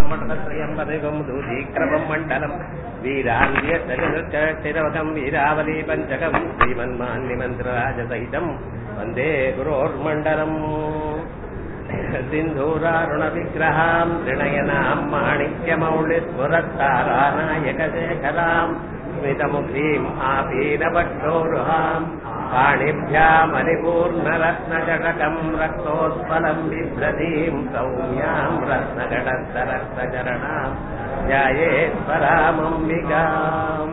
ब्रह्मणत्रयम्बदेवम् दूतीक्रमम् मण्डलम् वीरान्यतिरवकम् वीरावली पञ्चकम् श्रीमन्मान्यमन्त्रराजसहितम् वन्दे गुरोर्मण्डलम् सिन्धूरारुणविग्रहाम् त्रिणयनाम् माणिक्यमौलिस्फुरत्तारानायकशेखराम् स्मितमुखीम् आपीनभक्षोरुहाम् पाणिभ्यामरिपूर्णरत्नजटकम् रक्तोत्पलम् बिभ्रतीम् सौम्याम् रत्नघटस्तरक्तचरणाम् ध्यायेश्वरामम्बिकाम्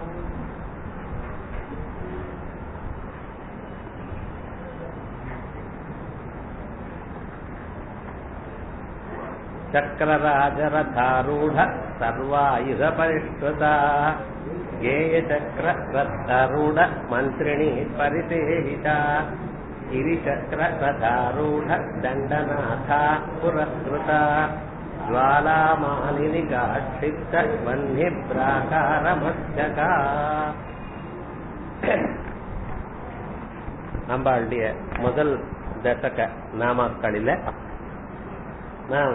चक्रराजरथारूढ सर्वायुधपरिष्कृता गेयचक्ररथारूढ मन्त्रिणी परिसेविता गिरिचक्ररथारूढ दण्डनाथा पुरस्कृता ज्वालामालिनिकाक्षिप्त वह्निप्राकारमस्तका அம்பாளுடைய முதல் தசக நாமாக்களில நாம்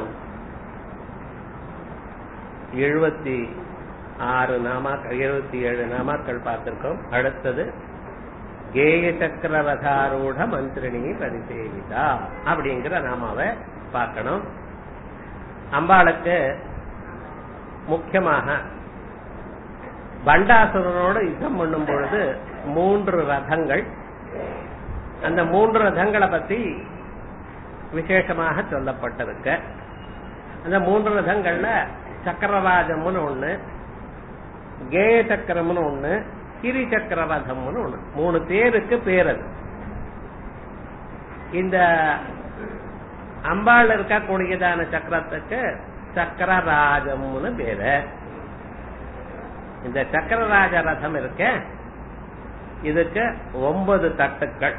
எழுபத்தி ஆறு நாமாக்கள் எழுபத்தி ஏழு நாமாக்கள் பார்த்திருக்கோம் அடுத்தது கேய சக்கரரதாரூட மந்திரிணி பரிசேவிதா அப்படிங்கிற நாமாவை பார்க்கணும் அம்பாளுக்கு முக்கியமாக பண்டாசுரனோடு யுத்தம் பண்ணும் பொழுது மூன்று ரதங்கள் அந்த மூன்று ரதங்களை பத்தி விசேஷமாக சொல்லப்பட்டிருக்க அந்த மூன்று ரதங்கள்ல சக்கரராஜம்னு ஒண்ணு கேய சக்கரம்னு ஒண்ணு கிரி சக்கர ரதம்னு ஒண்ணு மூணு பேருக்கு பேர் அது இந்த அம்பாள் இருக்கக்கூடியதான சக்கரத்துக்கு சக்கரராஜம்னு பேரு இந்த சக்கரராஜ ரதம் இருக்க இதுக்கு ஒன்பது தட்டுக்கள்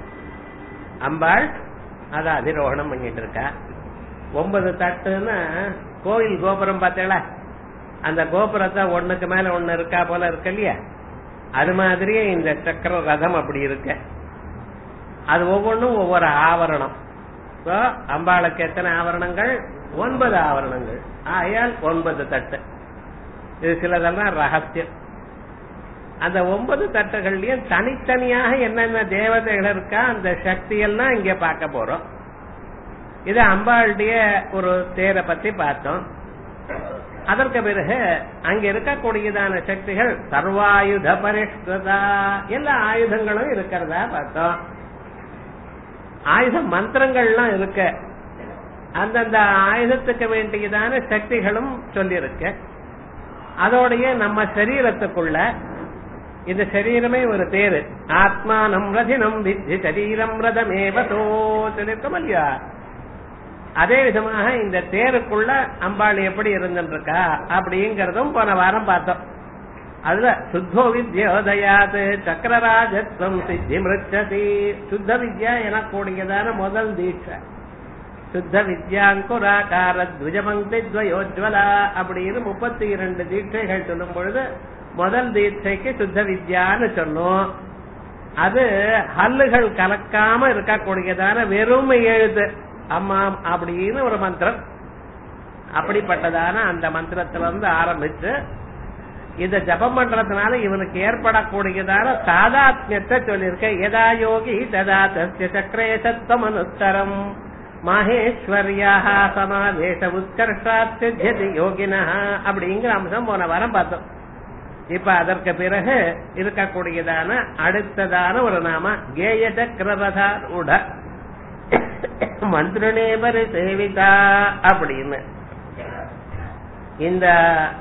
அம்பாள் அதை அதிரோகணம் பண்ணிட்டு இருக்கா ஒன்பது தட்டுன்னா கோயில் கோபுரம் பார்த்தீங்களா அந்த கோபுரத்தை ஒண்ணுக்கு மேல ஒண்ணு இருக்கா போல இருக்கு இல்லையா அது மாதிரியே இந்த சக்கர ரதம் அப்படி இருக்கு அது ஒவ்வொன்றும் ஒவ்வொரு ஆவரணம் அம்பாளுக்கு எத்தனை ஆவரணங்கள் ஒன்பது ஆவரணங்கள் ஆயால் ஒன்பது தட்டு இது சிலதெல்லாம் ரகசியம் அந்த ஒன்பது தட்டுகள்லயும் தனித்தனியாக என்னென்ன தேவதைகள் இருக்கா அந்த சக்தி எல்லாம் இங்க பார்க்க போறோம் இது அம்பாளுடைய ஒரு தேரை பத்தி பார்த்தோம் அதற்கு பிறகு அங்க இருக்கக்கூடியதான சக்திகள் சர்வாயுத பரிஷ்கிருதா எல்லா ஆயுதங்களும் இருக்கிறதா பார்த்தோம் ஆயுத மந்திரங்கள்லாம் இருக்க அந்தந்த ஆயுதத்துக்கு வேண்டியதான சக்திகளும் சொல்லியிருக்கு அதோடைய நம்ம சரீரத்துக்குள்ள இந்த சரீரமே ஒரு தேரு ஆத்மானம் ரதினம் வித்தி சரீரம் ரதமேவதோ சொல்லியிருக்கோம் இல்லையா அதே விதமாக இந்த தேருக்குள்ள அம்பாள் எப்படி இருந்துருக்கா அப்படிங்கறதும் போன வாரம் பார்த்தோம் அதுல சுத்தோ வித்யோதயாது சக்கரராஜத்வம் சித்தி மிருச்சதி சுத்த வித்யா எனக்கூடியதான முதல் தீட்சை சுத்த வித்யாங்குராகார துவஜமங்கி துவயோஜ்வலா அப்படின்னு முப்பத்தி இரண்டு தீட்சைகள் சொல்லும் பொழுது முதல் தீட்சைக்கு சுத்த வித்யான்னு சொன்னோம் அது ஹல்லுகள் கலக்காம இருக்கக்கூடியதான வெறும் எழுது அம்மாம் அப்படின்னு ஒரு மந்திரம் அப்படிப்பட்டதான அந்த மந்திரத்துல இருந்து ஆரம்பிச்சு இத ஜபம் பண்றதுனால இவனுக்கு ஏற்படக்கூடியதான சாதாத்மியத்தை சொல்லியிருக்க எதா யோகி ததா தஸ்ய சக்கரே சத்தம் அனுத்தரம் மாஹேஸ்வர்யா சமாவேச உத்கர்ஷாத் சித்தியதி யோகினா அப்படிங்கிற அம்சம் போன வாரம் பார்த்தோம் இப்ப அதற்கு பிறகு இருக்கக்கூடியதான அடுத்ததான ஒரு நாம கேய சக்கரரதா உட மந்திரனேபரி சேவிதா அப்படின்னு இந்த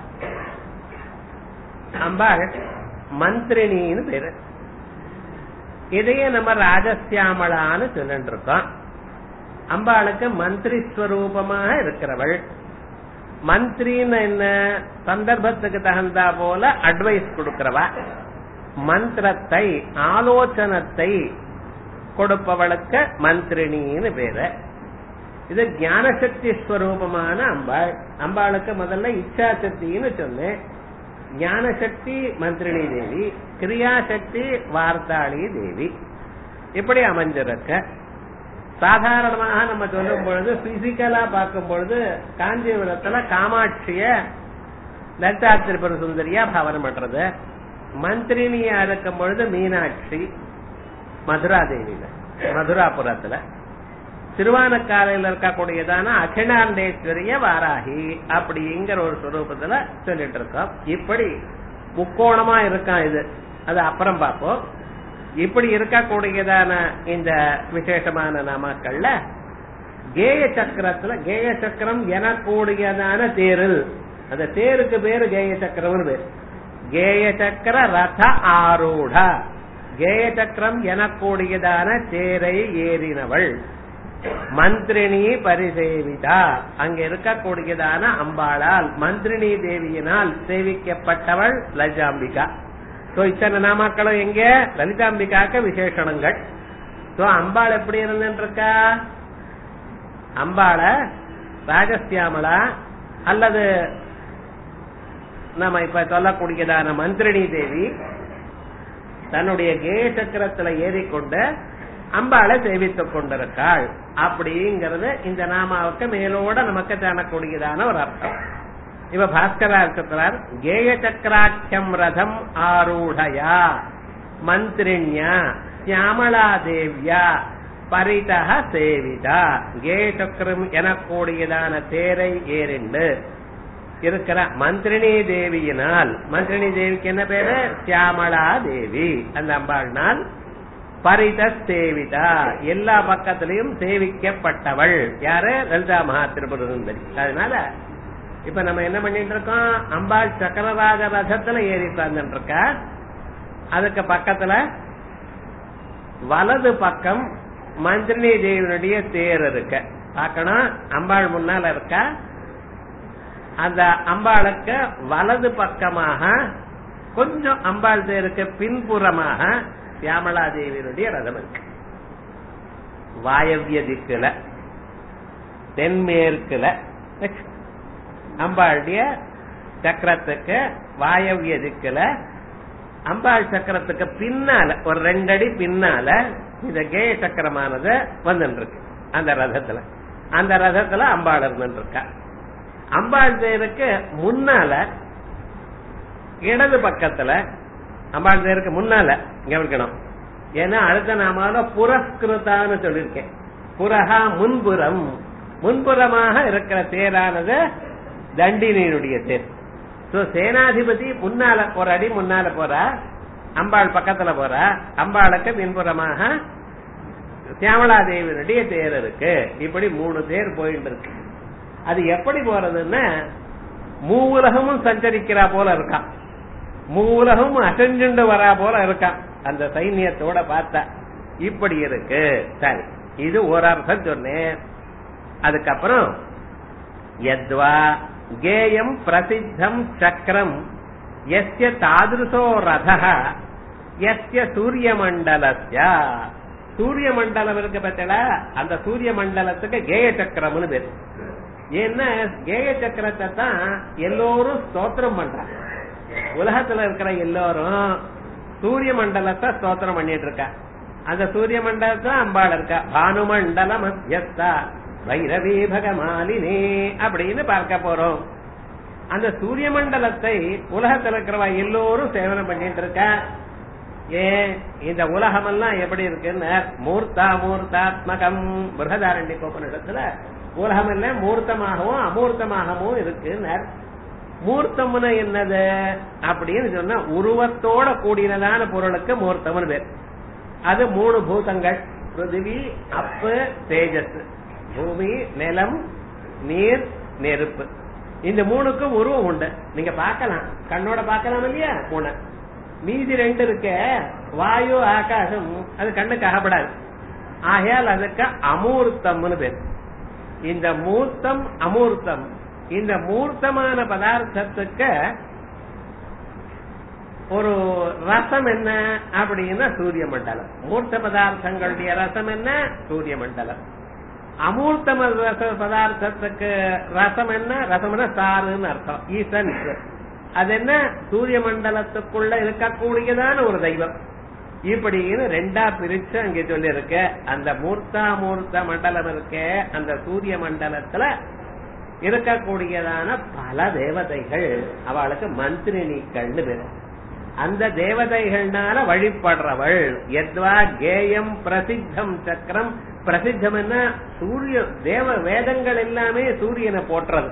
அம்பாள் மந்திரினின்னு பேரு இதையே நம்ம ராஜசியாமளான்னு சொல்லிட்டு இருக்கோம் அம்பாளுக்கு மந்திரி ஸ்வரூபமாக இருக்கிறவள் மந்திரின்னு என்ன சந்தர்ப்பத்துக்கு தகுந்தா போல அட்வைஸ் கொடுக்கிறவா மந்திரத்தை ஆலோசனத்தை கொடுப்பவளுக்கு மந்திரினின்னு பேரு இது ஞானசக்தி ஸ்வரூபமான அம்பாள் அம்பாளுக்கு முதல்ல இச்சா சக்தின்னு சொன்னேன் ஞானசக்தி மந்திரிணி தேவி கிரியாசக்தி வார்த்தாளி தேவி இப்படி அமைஞ்சிருக்க சாதாரணமாக நம்ம சொல்லும் பொழுது பிசிக்கலா பார்க்கும் பொழுது காஞ்சிபுரத்துல காமாட்சிய லலிதா திரிபுர சுந்தரியா பாவனம் பண்றது மந்திரினியா இருக்கும் பொழுது மீனாட்சி மதுரா தேவியில மதுராபுரத்துல திருவானக்காலையில் இருக்கக்கூடியதான அகிலாண்டேஸ்வரிய வாராகி அப்படிங்கிற ஒரு சுரூபத்துல சொல்லிட்டு இருக்கோம் இப்படி முக்கோணமா இருக்கான் இது அது அப்புறம் பார்ப்போம் இப்படி இருக்கக்கூடியதான இந்த விசேஷமான நாமக்கள்ல கேய சக்கரத்துல கேய சக்கரம் எனக்கூடியதான தேரில் அந்த தேருக்கு பேரு கேய சக்கரம் பேர் கேய சக்கர ரத ஆரூட கேய சக்கரம் எனக்கூடியதான தேரை ஏறினவள் மந்திரினி பரிசேவிதா அங்க இருக்கக்கூடியதான அம்பாளால் மந்திரினி தேவியினால் சேவிக்கப்பட்டவள் லஜாம்பிகா சோ இத்தனை நாமாக்களும் எங்க லலிதாம்பிகாக்க விசேஷணங்கள் சோ அம்பாள் எப்படி இருந்துருக்கா அம்பாள ராஜஸ்தியாமலா அல்லது நம்ம இப்ப சொல்லக்கூடியதான மந்திரினி தேவி தன்னுடைய கே சக்கரத்துல ஏறிக்கொண்டு அம்பாளை சேவித்துக் கொண்டிருக்காள் அப்படிங்கிறது இந்த நாமாவுக்கு மேலோட நமக்கு காணக்கூடியதான ஒரு அர்த்தம் இவ பாஸ்கரா இருக்கிறார் கேய சக்கராட்சம் ரதம் ஆரூடயா மந்திரிண்யா சியாமலா தேவியா பரிதக சேவிதா கேய சக்கரம் எனக்கூடியதான தேரை ஏறிண்டு இருக்கிற மந்திரினி தேவியினால் மந்திரினி தேவிக்கு என்ன பேரு சியாமலா தேவி அந்த அம்பாள்னால் பரித சேவிதா எல்லா பக்கத்திலையும் சேவிக்கப்பட்டவள் யாரு லலிதா மகா திரிபுர சுந்தரி அதனால இப்ப நம்ம என்ன பண்ணிட்டு இருக்கோம் அம்பாள் சக்கரராஜ ரதத்துல ஏறி உட்கார்ந்துட்டு இருக்கா அதுக்கு பக்கத்துல வலது பக்கம் மந்திரினி தேவியினுடைய தேர் இருக்கு பார்க்கணும் அம்பாள் முன்னால இருக்கா அந்த அம்பாளுக்கு வலது பக்கமாக கொஞ்சம் அம்பாள் தேருக்கு பின்புறமாக சியாமலா தேவியினுடைய ரதம் இருக்கு வாயவிய திக்குல தென்மேற்குல அம்பாளுடைய சக்கரத்துக்கு வாயவிய திக்குல அம்பாள் சக்கரத்துக்கு பின்னால ஒரு ரெண்டடி பின்னால இந்த கேய சக்கரமானது வந்துட்டு இருக்கு அந்த ரதத்துல அந்த ரதத்துல அம்பாள் இருந்துட்டு இருக்கா அம்பாள் தேருக்கு முன்னால இடது பக்கத்துல அம்பாள் தேருக்கு முன்னால கவனிக்கணும் ஏன்னா அடுத்த நாமால புரஸ்கிருதான்னு சொல்லியிருக்கேன் புரஹா முன்புறம் முன்புறமாக இருக்கிற தேரானது தண்டினியினுடைய தேர் சோ சேனாதிபதி முன்னால ஒரு அடி முன்னால போறா அம்பாள் பக்கத்துல போறா அம்பாளுக்கு பின்புறமாக சியாமலா தேவியினுடைய தேர் இருக்கு இப்படி மூணு தேர் போயிட்டு இருக்கு அது எப்படி போறதுன்னா மூவுலகமும் சஞ்சரிக்கிறா போல இருக்கான் மூலகம் அசைஞ்சுண்டு வரா போல இருக்கான் அந்த சைன்யத்தோட பார்த்தா இப்படி இருக்கு சரி இது ஒரு அர்த்தம் சொன்னேன் அதுக்கப்புறம் எத்வா கேயம் பிரசித்தம் சக்கரம் எஸ்ய தாதிருசோ ரத எஸ்ய சூரிய மண்டலஸ்ய சூரிய மண்டலம் இருக்கு பத்தல அந்த சூரிய மண்டலத்துக்கு கேய சக்கரம்னு பேரு ஏன்னா கேய சக்கரத்தை தான் எல்லோரும் ஸ்தோத்திரம் பண்றாங்க உலகத்துல இருக்கிற எல்லாரும் சூரிய மண்டலத்தை ஸ்தோத்திரம் பண்ணிட்டு இருக்கா அந்த சூரிய மண்டலத்தை அம்பாள் இருக்கா பானுமண்டல மத்தியஸ்தா வைரவி பகமாலினே அப்படின்னு பார்க்க போறோம் அந்த சூரிய மண்டலத்தை உலகத்துல இருக்கிறவா எல்லோரும் சேவனம் பண்ணிட்டு இருக்கா ஏன் இந்த உலகம் எல்லாம் எப்படி இருக்குன்னு மூர்த்தா மூர்த்தாத்மகம் பிரகதாரண்ய கோபனிடத்துல உலகம் எல்லாம் மூர்த்தமாகவும் அமூர்த்தமாகவும் இருக்குன்னு மூர்த்தம்னு என்னது அப்படின்னு சொன்னா உருவத்தோட கூடினதான பொருளுக்கு மூர்த்தம்னு பேர் அது மூணு பூதங்கள் பிருத்திவி அப்பு தேஜஸ் பூமி நிலம் நீர் நெருப்பு இந்த மூணுக்கும் உருவம் உண்டு நீங்க பார்க்கலாம் கண்ணோட பார்க்கலாம் இல்லையா மூணு மீதி ரெண்டு இருக்க வாயு ஆகாசம் அது கண்ணுக்கு அகப்படாது ஆகையால் அதுக்கு அமூர்த்தம்னு பேர் இந்த மூர்த்தம் அமூர்த்தம் இந்த மூர்த்தமான பதார்த்தத்துக்கு ஒரு ரசம் என்ன அப்படின்னா சூரிய மண்டலம் மூர்த்த பதார்த்தங்களுடைய ரசம் என்ன சூரிய மண்டலம் அமூர்த்த ரச பதார்த்தத்துக்கு ரசம் என்ன ரசம்னா சாருன்னு அர்த்தம் ஈசன் அது என்ன சூரிய மண்டலத்துக்குள்ள இருக்கக்கூடியதான ஒரு தெய்வம் இப்படின்னு ரெண்டா பிரிச்சு அங்க சொல்லி இருக்க அந்த மூர்த்தா மூர்த்த மண்டலம் இருக்க அந்த சூரிய மண்டலத்துல இருக்கக்கூடியதான பல தேவதைகள் அவளுக்கு மந்திரினிக்கள்னு பேரு அந்த தேவதைகள்னால வழிபடுறவள் எத்வா கேயம் பிரசித்தம் சக்கரம் பிரசித்தம் என்ன சூரிய தேவ வேதங்கள் எல்லாமே சூரியனை போற்றுறது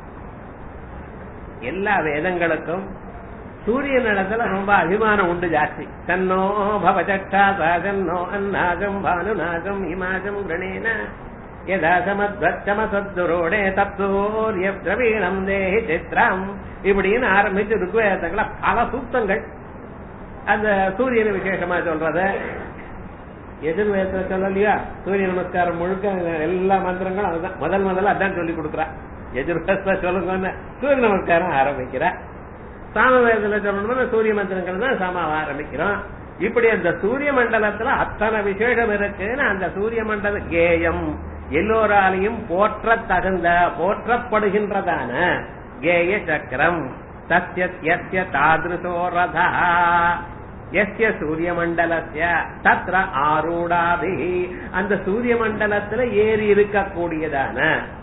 எல்லா வேதங்களுக்கும் சூரியன் இடத்துல ரொம்ப அபிமானம் உண்டு ஜாஸ்தி தன்னோ பவச்சா சாகன்னோ அந்நாகம் பானுநாகம் இமாகம் கணேன யதா சமத்வச்சமசத்துரோடே தப்தோரிய திரவீணம் தேஹி சித்ரம் இப்படின்னு ஆரம்பிச்சு ருக்வேதங்கள பல சூக்தங்கள் அந்த சூரியனை விசேஷமா சொல்றது எதிர்வேதத்துல சொல்லலையா சூரிய நமஸ்காரம் முழுக்க எல்லா மந்திரங்களும் அதுதான் முதல் முதல்ல அதான் சொல்லி கொடுக்குறா எதிர்வேதத்துல சொல்லுங்க சூரிய நமஸ்காரம் ஆரம்பிக்கிறா சாமவேதத்துல சொல்லணும்னா சூரிய மந்திரங்கள் தான் சாமாவை ஆரம்பிக்கிறோம் இப்படி அந்த சூரிய மண்டலத்துல அத்தனை விசேஷம் இருக்குன்னு அந்த சூரிய மண்டல கேயம் எல்லோராலையும் போற்ற தகுந்த போற்றப்படுகின்றதான கேய சக்கரம் தஸ்ய தாதிருசோ ரதா எஸ்ய சூரிய மண்டலத்திய தத்ர ஆரூடாபி அந்த சூரிய மண்டலத்துல ஏறி இருக்கக்கூடியதான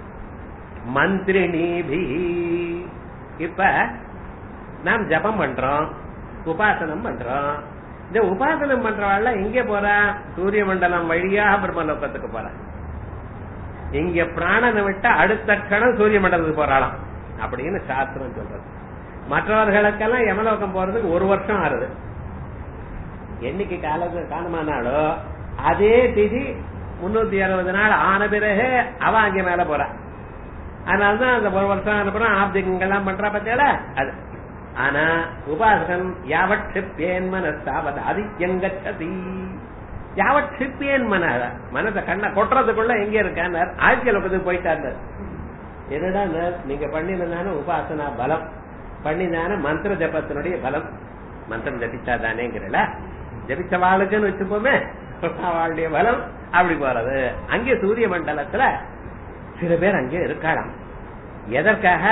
மந்திரிணிபி இப்ப நாம் ஜபம் பண்றோம் உபாசனம் பண்றோம் இந்த உபாசனம் பண்றவாள் எங்க போறா சூரிய மண்டலம் வழியாக பிரம்மலோகத்துக்கு போறா இங்க பிராணனை விட்டு அடுத்த கணம் சூரிய மண்டலத்துக்கு போறாளாம் அப்படின்னு சாஸ்திரம் சொல்றது மற்றவர்களுக்கெல்லாம் யமலோகம் போறதுக்கு ஒரு வருஷம் ஆறுது என்னைக்கு காலத்து காலமானாலோ அதே திதி முன்னூத்தி அறுபது நாள் ஆன பிறகு அவ அங்க மேல போறா அதனாலதான் அந்த ஒரு வருஷம் அனுப்புறோம் ஆப்திகங்கள்லாம் பண்றா பத்தியால அது ஆனா உபாசகன் யாவட் சிப்பேன் மனசாவது அதித்யங்கச்சதி யாவட் சிப்பேன் மன மனசை கண்ணை கொட்டுறதுக்குள்ள எங்க இருக்கான்னு ஆட்சியில் உட்காந்து போயிட்டாரு என்னடா நீங்க பண்ணினதான உபாசனா பலம் பண்ணிதான மந்திர ஜபத்தினுடைய பலம் மந்திரம் ஜபிச்சா தானேங்கிறல ஜபிச்ச வாளுக்குன்னு வச்சுப்போமே அவளுடைய பலம் அப்படி போறது அங்கே சூரிய மண்டலத்துல சில பேர் அங்கே இருக்காளாம் எதற்காக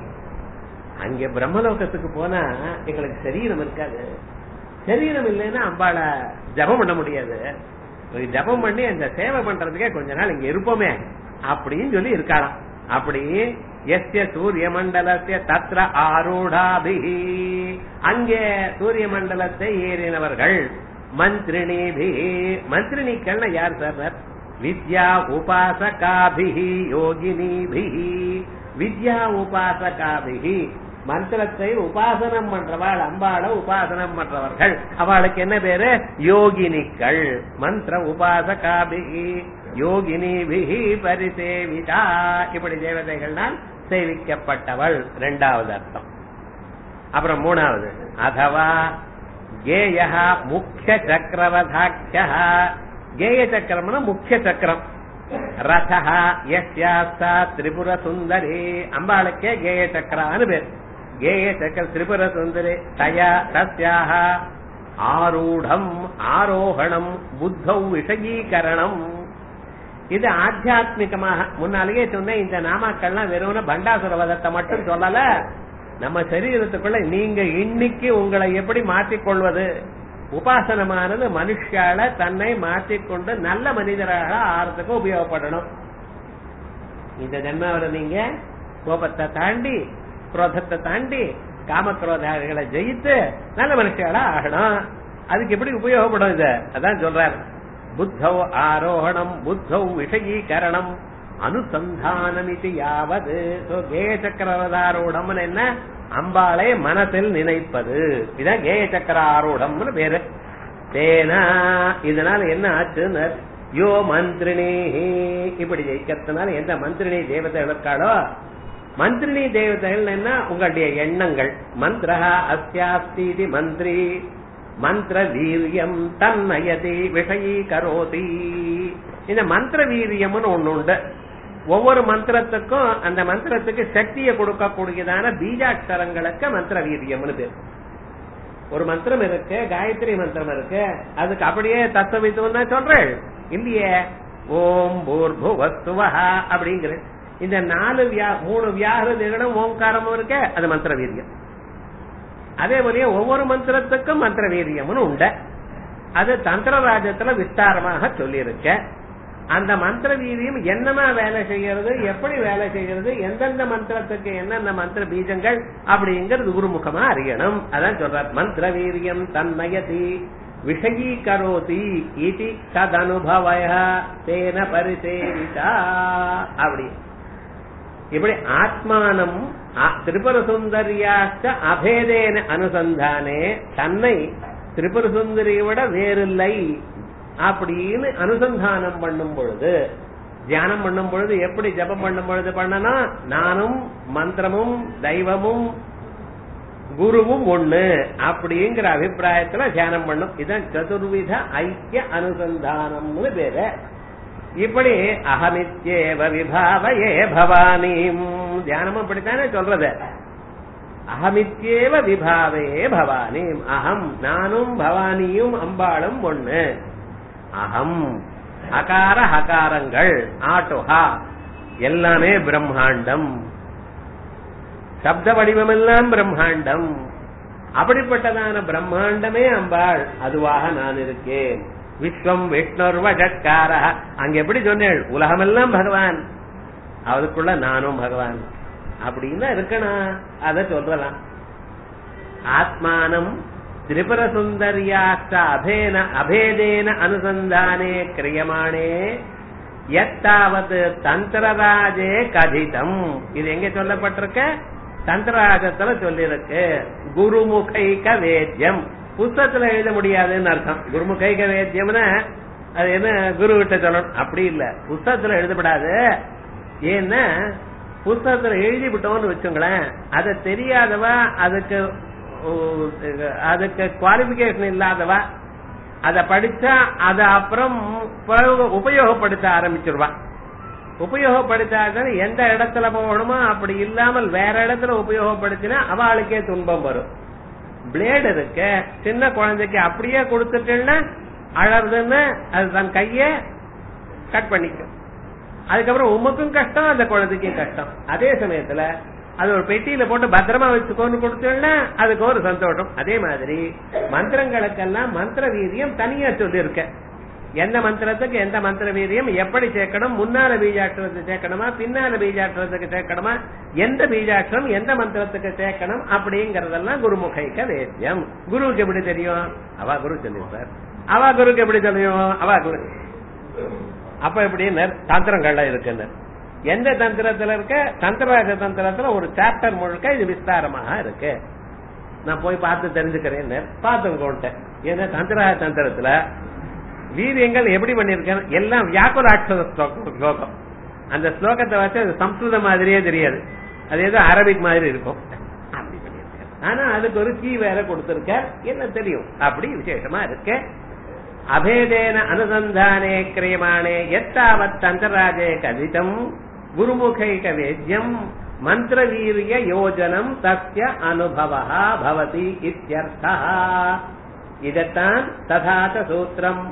அங்க பிரம்மலோகத்துக்கு போனா எங்களுக்கு சரீரம் இருக்காது சரீரம் இல்லைன்னா அம்பாள ஜபம் பண்ண முடியாது ஜபம் பண்ணி அந்த சேவை பண்றதுக்கே கொஞ்ச நாள் இங்க இருப்போமே அப்படின்னு சொல்லி இருக்காளாம் அப்படி எஸ்ய சூரிய மண்டலத்தை தத்ர ஆரூடாபி அங்கே சூரிய மண்டலத்தை ஏறினவர்கள் மந்திரிணிபி மந்திரிணிக்கள்னா யார் சார் வித்யா உபாசகாபிஹி யோகினிபிஹி வித்யா உபாசகாபிஹி மந்திரத்தை உபாசனம் பண்றவாள் அம்பாள உபாசனம் பண்றவர்கள் அவளுக்கு என்ன பேரு யோகினிகள் மந்திர உபாசகாபிகி யோகினிபிகி பரிசேவிதா இப்படி தேவதைகள்னால் சேவிக்கப்பட்டவள் இரண்டாவது அர்த்தம் அப்புறம் மூணாவது அதவா கேய முக்கிய சக்கரவதாக்கிய கேய சக்கரம்னா முக்கிய சக்கரம் ரதா யஸ்யாஸ்தா திரிபுர சுந்தரி அம்பாளுக்கே கேய சக்கரான்னு பேர் கேய சக்கர திரிபுர சுந்தரி தயா தஸ்யாக ஆரூடம் ஆரோகணம் புத்தௌ விஷயீகரணம் இது ஆத்தியாத்மிகமாக முன்னாலேயே சொன்னேன் இந்த நாமாக்கள்லாம் வெறும் பண்டாசுர வதத்தை மட்டும் சொல்லல நம்ம சரீரத்துக்குள்ள நீங்க இன்னைக்கு உங்களை எப்படி மாற்றிக்கொள்வது உபாசனமானது மனுஷால தன்னை மாற்றிக்கொண்டு நல்ல மனிதராக ஆறதுக்கு உபயோகப்படணும் இந்த ஜென்மாவில நீங்க கோபத்தை தாண்டி குரோதத்தை தாண்டி காமக்ரோதாதிகளை ஜெயித்து நல்ல மனுஷாலா ஆகணும் அதுக்கு எப்படி உபயோகப்படும் இது அதான் சொல்றாரு புத்தௌ ஆரோகணம் புத்தௌ விஷயீகரணம் அனுசந்தானம் இது யாவது கேய சக்கரவதாரூடம் என்ன அம்பாளை மனசில் நினைப்பது இதான் கேய சக்கர ஆரூடம்னு பேரு தேனா இதனால என்ன ஆச்சுன்னு யோ மந்திரினி இப்படி ஜெயிக்கிறதுனால எந்த மந்திரினி தேவதை இருக்காளோ மந்திரினி தேவதைகள் என்ன உங்களுடைய எண்ணங்கள் மந்திரா அஸ்யாஸ்தி மந்திரி மந்திர வீரியம் தன்னயதி விஷயீ கரோதி இந்த மந்திர வீரியம்னு ஒண்ணு உண்டு ஒவ்வொரு மந்திரத்துக்கும் அந்த மந்திரத்துக்கு சக்தியை கொடுக்கக்கூடியதான பீஜாட்சரங்களுக்கு மந்திர வீரியம்னு பேர் ஒரு மந்திரம் இருக்கு காயத்ரி மந்திரம் இருக்கு அதுக்கு அப்படியே தத்துவம் தான் சொல்றேன் இல்லையே ஓம் பூர்புவஸ்துவஹா அப்படிங்கிற இந்த நாலு வியா மூணு வியாகிருதிகளும் ஓங்காரமும் இருக்க அது மந்திர வீரியம் அதே போலயே ஒவ்வொரு மந்திரத்துக்கும் மந்திர வீரியம்னு உண்டு அது தந்திரராஜத்துல விஸ்தாரமாக சொல்லியிருக்க அந்த மந்திர வீரியம் என்னமா வேலை செய்யறது எப்படி வேலை செய்யறது எந்தெந்த மந்திரத்துக்கு என்னென்ன மந்திர பீஜங்கள் அப்படிங்கிறது குருமுகமா அறியணும் அதான் சொல்றார் மந்திர வீரியம் தன்மயதி விஷயீகரோதி இது ததனுபவய தேன பரிசேவிதா அப்படி இப்படி ஆத்மானம் திரிபுர சுந்தரியாச்ச அபேதேன அனுசந்தானே தன்னை திரிபுர சுந்தரியை விட வேறில்லை அப்படின்னு அனுசந்தானம் பண்ணும் பொழுது தியானம் பண்ணும் பொழுது எப்படி ஜபம் பண்ணும் பொழுது பண்ணனா நானும் மந்திரமும் தெய்வமும் குருவும் ஒண்ணு அப்படிங்கிற அபிப்பிராயத்துல தியானம் பண்ணும் இதான் சதுர்வித ஐக்கிய அனுசந்தானம்னு பேரு இப்படி அகமித்யேவ விபாவையே பவானியும் தியானமும் இப்படித்தானே சொல்றது அகமித்யேவ விபாவே பவானி அகம் நானும் பவானியும் அம்பாளும் ஒண்ணு அகம் அகார ஹகாரங்கள் ஆட்டுஹா எல்லாமே பிரம்மாண்டம் சப்த வடிவமெல்லாம் பிரம்மாண்டம் அப்படிப்பட்டதான பிரம்மாண்டமே அம்பாள் அதுவாக நான் இருக்கேன் விஸ்வம் விஷ்ணுர்வஷட்கார அங்க எப்படி சொன்னேன் உலகமெல்லாம் பகவான் அதுக்குள்ள நானும் பகவான் அப்படின்னா இருக்கணும் அத சொல்லலாம் ஆத்மானம் திரிபுர சுந்தரியாச்ச அபேன அபேதேன அனுசந்தானே கிரியமானே எத்தாவது தந்திரராஜே கதிதம் இது எங்க சொல்லப்பட்டிருக்க தந்திரராஜத்துல சொல்லியிருக்கு குருமுகைக வேத்தியம் புஸ்தகத்துல எழுத முடியாதுன்னு அர்த்தம் குருமுகைக வேத்தியம்னா அது என்ன குரு கிட்ட சொல்லணும் அப்படி இல்ல புஸ்தகத்துல எழுதப்படாது ஏன்னா புஸ்தகத்துல எழுதி விட்டோம்னு வச்சுங்களேன் அதை தெரியாதவா அதுக்கு அதுக்கு குவாலிபிகேஷன் இல்லாதவா அத படிச்சா அத அப்புறம் உபயோகப்படுத்த ஆரம்பிச்சிருவா உபயோகப்படுத்தாத எந்த இடத்துல போகணுமோ அப்படி இல்லாமல் வேற இடத்துல உபயோகப்படுத்தினா அவளுக்கே துன்பம் வரும் பிளேடு இருக்கு சின்ன குழந்தைக்கு அப்படியே கொடுத்துட்டேன்னா அழறதுன்னு அது தன் கைய கட் பண்ணிக்கும் அதுக்கப்புறம் உமக்கும் கஷ்டம் அந்த குழந்தைக்கும் கஷ்டம் அதே சமயத்துல அது ஒரு பெட்டியில போட்டு பத்திரமா வச்சுக்கோன்னு கொடுத்தோம்னா அதுக்கு ஒரு சந்தோஷம் அதே மாதிரி மந்திரங்களுக்கெல்லாம் மந்திர வீரியம் தனியா சொல்லியிருக்க எந்த மந்திரத்துக்கு எந்த மந்திர வீரியம் எப்படி சேர்க்கணும் முன்னால பீஜாட்சரத்தை சேர்க்கணுமா பின்னால பீஜாட்சரத்துக்கு சேர்க்கணுமா எந்த பீஜாட்சரம் எந்த மந்திரத்துக்கு சேர்க்கணும் அப்படிங்கறதெல்லாம் குருமுகைக்க வேத்தியம் குருவுக்கு எப்படி தெரியும் அவா குரு சொல்லியிருப்பார் அவா குருக்கு எப்படி தெரியும் அவா குரு அப்ப எப்படி தந்திரங்கள்ல இருக்குன்னு எந்த தந்திரத்துல இருக்க தந்திரராஜ தந்திரத்துல ஒரு சாப்டர் முழுக்க இது விஸ்தாரமாக இருக்கு நான் போய் பார்த்து தெரிஞ்சுக்கிறேன் பார்த்துக்கோன்ட்டேன் ஏன்னா தந்திரராஜ தந்திரத்துல வீரியங்கள் எப்படி பண்ணிருக்கேன் எல்லாம் வியாக்குராட்சத ஸ்லோகம் அந்த ஸ்லோகத்தை வச்சு அது சம்ஸ்கிருதம் மாதிரியே தெரியாது அது ஏதோ அரபிக் மாதிரி இருக்கும் அப்படி பண்ணிருக்காரு ஆனா அதுக்கு ஒரு கீ வேற கொடுத்திருக்க என்ன தெரியும் அப்படி விசேஷமா இருக்கு அபேதேன அனுசந்தானே கிரியமானே எத்தாவத் அந்தராஜே கதிதம் குருமுகைக வேத்யம் மந்திரவீரிய யோஜனம் தஸ்ய அனுபவா பவதி இத்தியர்த்தா இதத்தான் ததாச்ச சூத்திரம்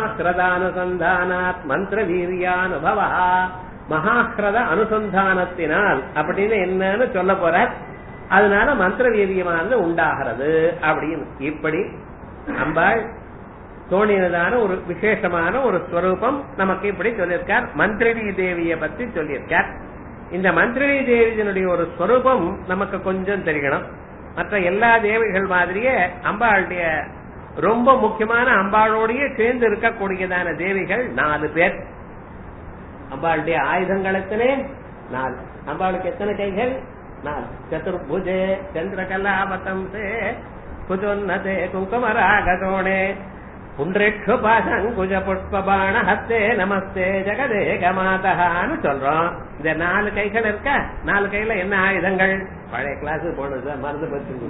மகாஸ்ரதானுசந்தானாத் மந்திரவீரியானுபவா மகாஸ்ரத அனுசந்தானத்தினால் அப்படின்னு என்னன்னு சொல்ல போற அதனால மந்திர வீரியமானது உண்டாகிறது அப்படின்னு இப்படி அம்பாள் தோணினதான ஒரு விசேஷமான ஒரு ஸ்வரூபம் நமக்கு இப்படி சொல்லியிருக்கார் மந்திரினி தேவியை பத்தி சொல்லியிருக்கார் இந்த மந்திரினி தேவியினுடைய ஒரு ஸ்வரூபம் நமக்கு கொஞ்சம் தெரியணும் மற்ற எல்லா தேவிகள் மாதிரியே அம்பாளுடைய ரொம்ப முக்கியமான அம்பாளோடய சேர்ந்து இருக்கக்கூடியதான தேவிகள் நாலு பேர் அம்பாளுடைய ஆயுதங்களத்திலே நாலு அம்பாளுக்கு எத்தனை கைகள் நாலு சதுர்புஜே சந்திரகலாபத்தம்சே குஜோன்னதே குங்குமராகதோணே புன்றேட்சு பாசங்குஜ புஷ்பபாண ஹஸ்தே நமஸ்தே ஜெகதேக மாதகான்னு சொல்றோம் இந்த நாலு கைகள் இருக்க நாலு கையில என்ன ஆயுதங்கள் பழைய கிளாஸ் போனது மருந்து பச்சு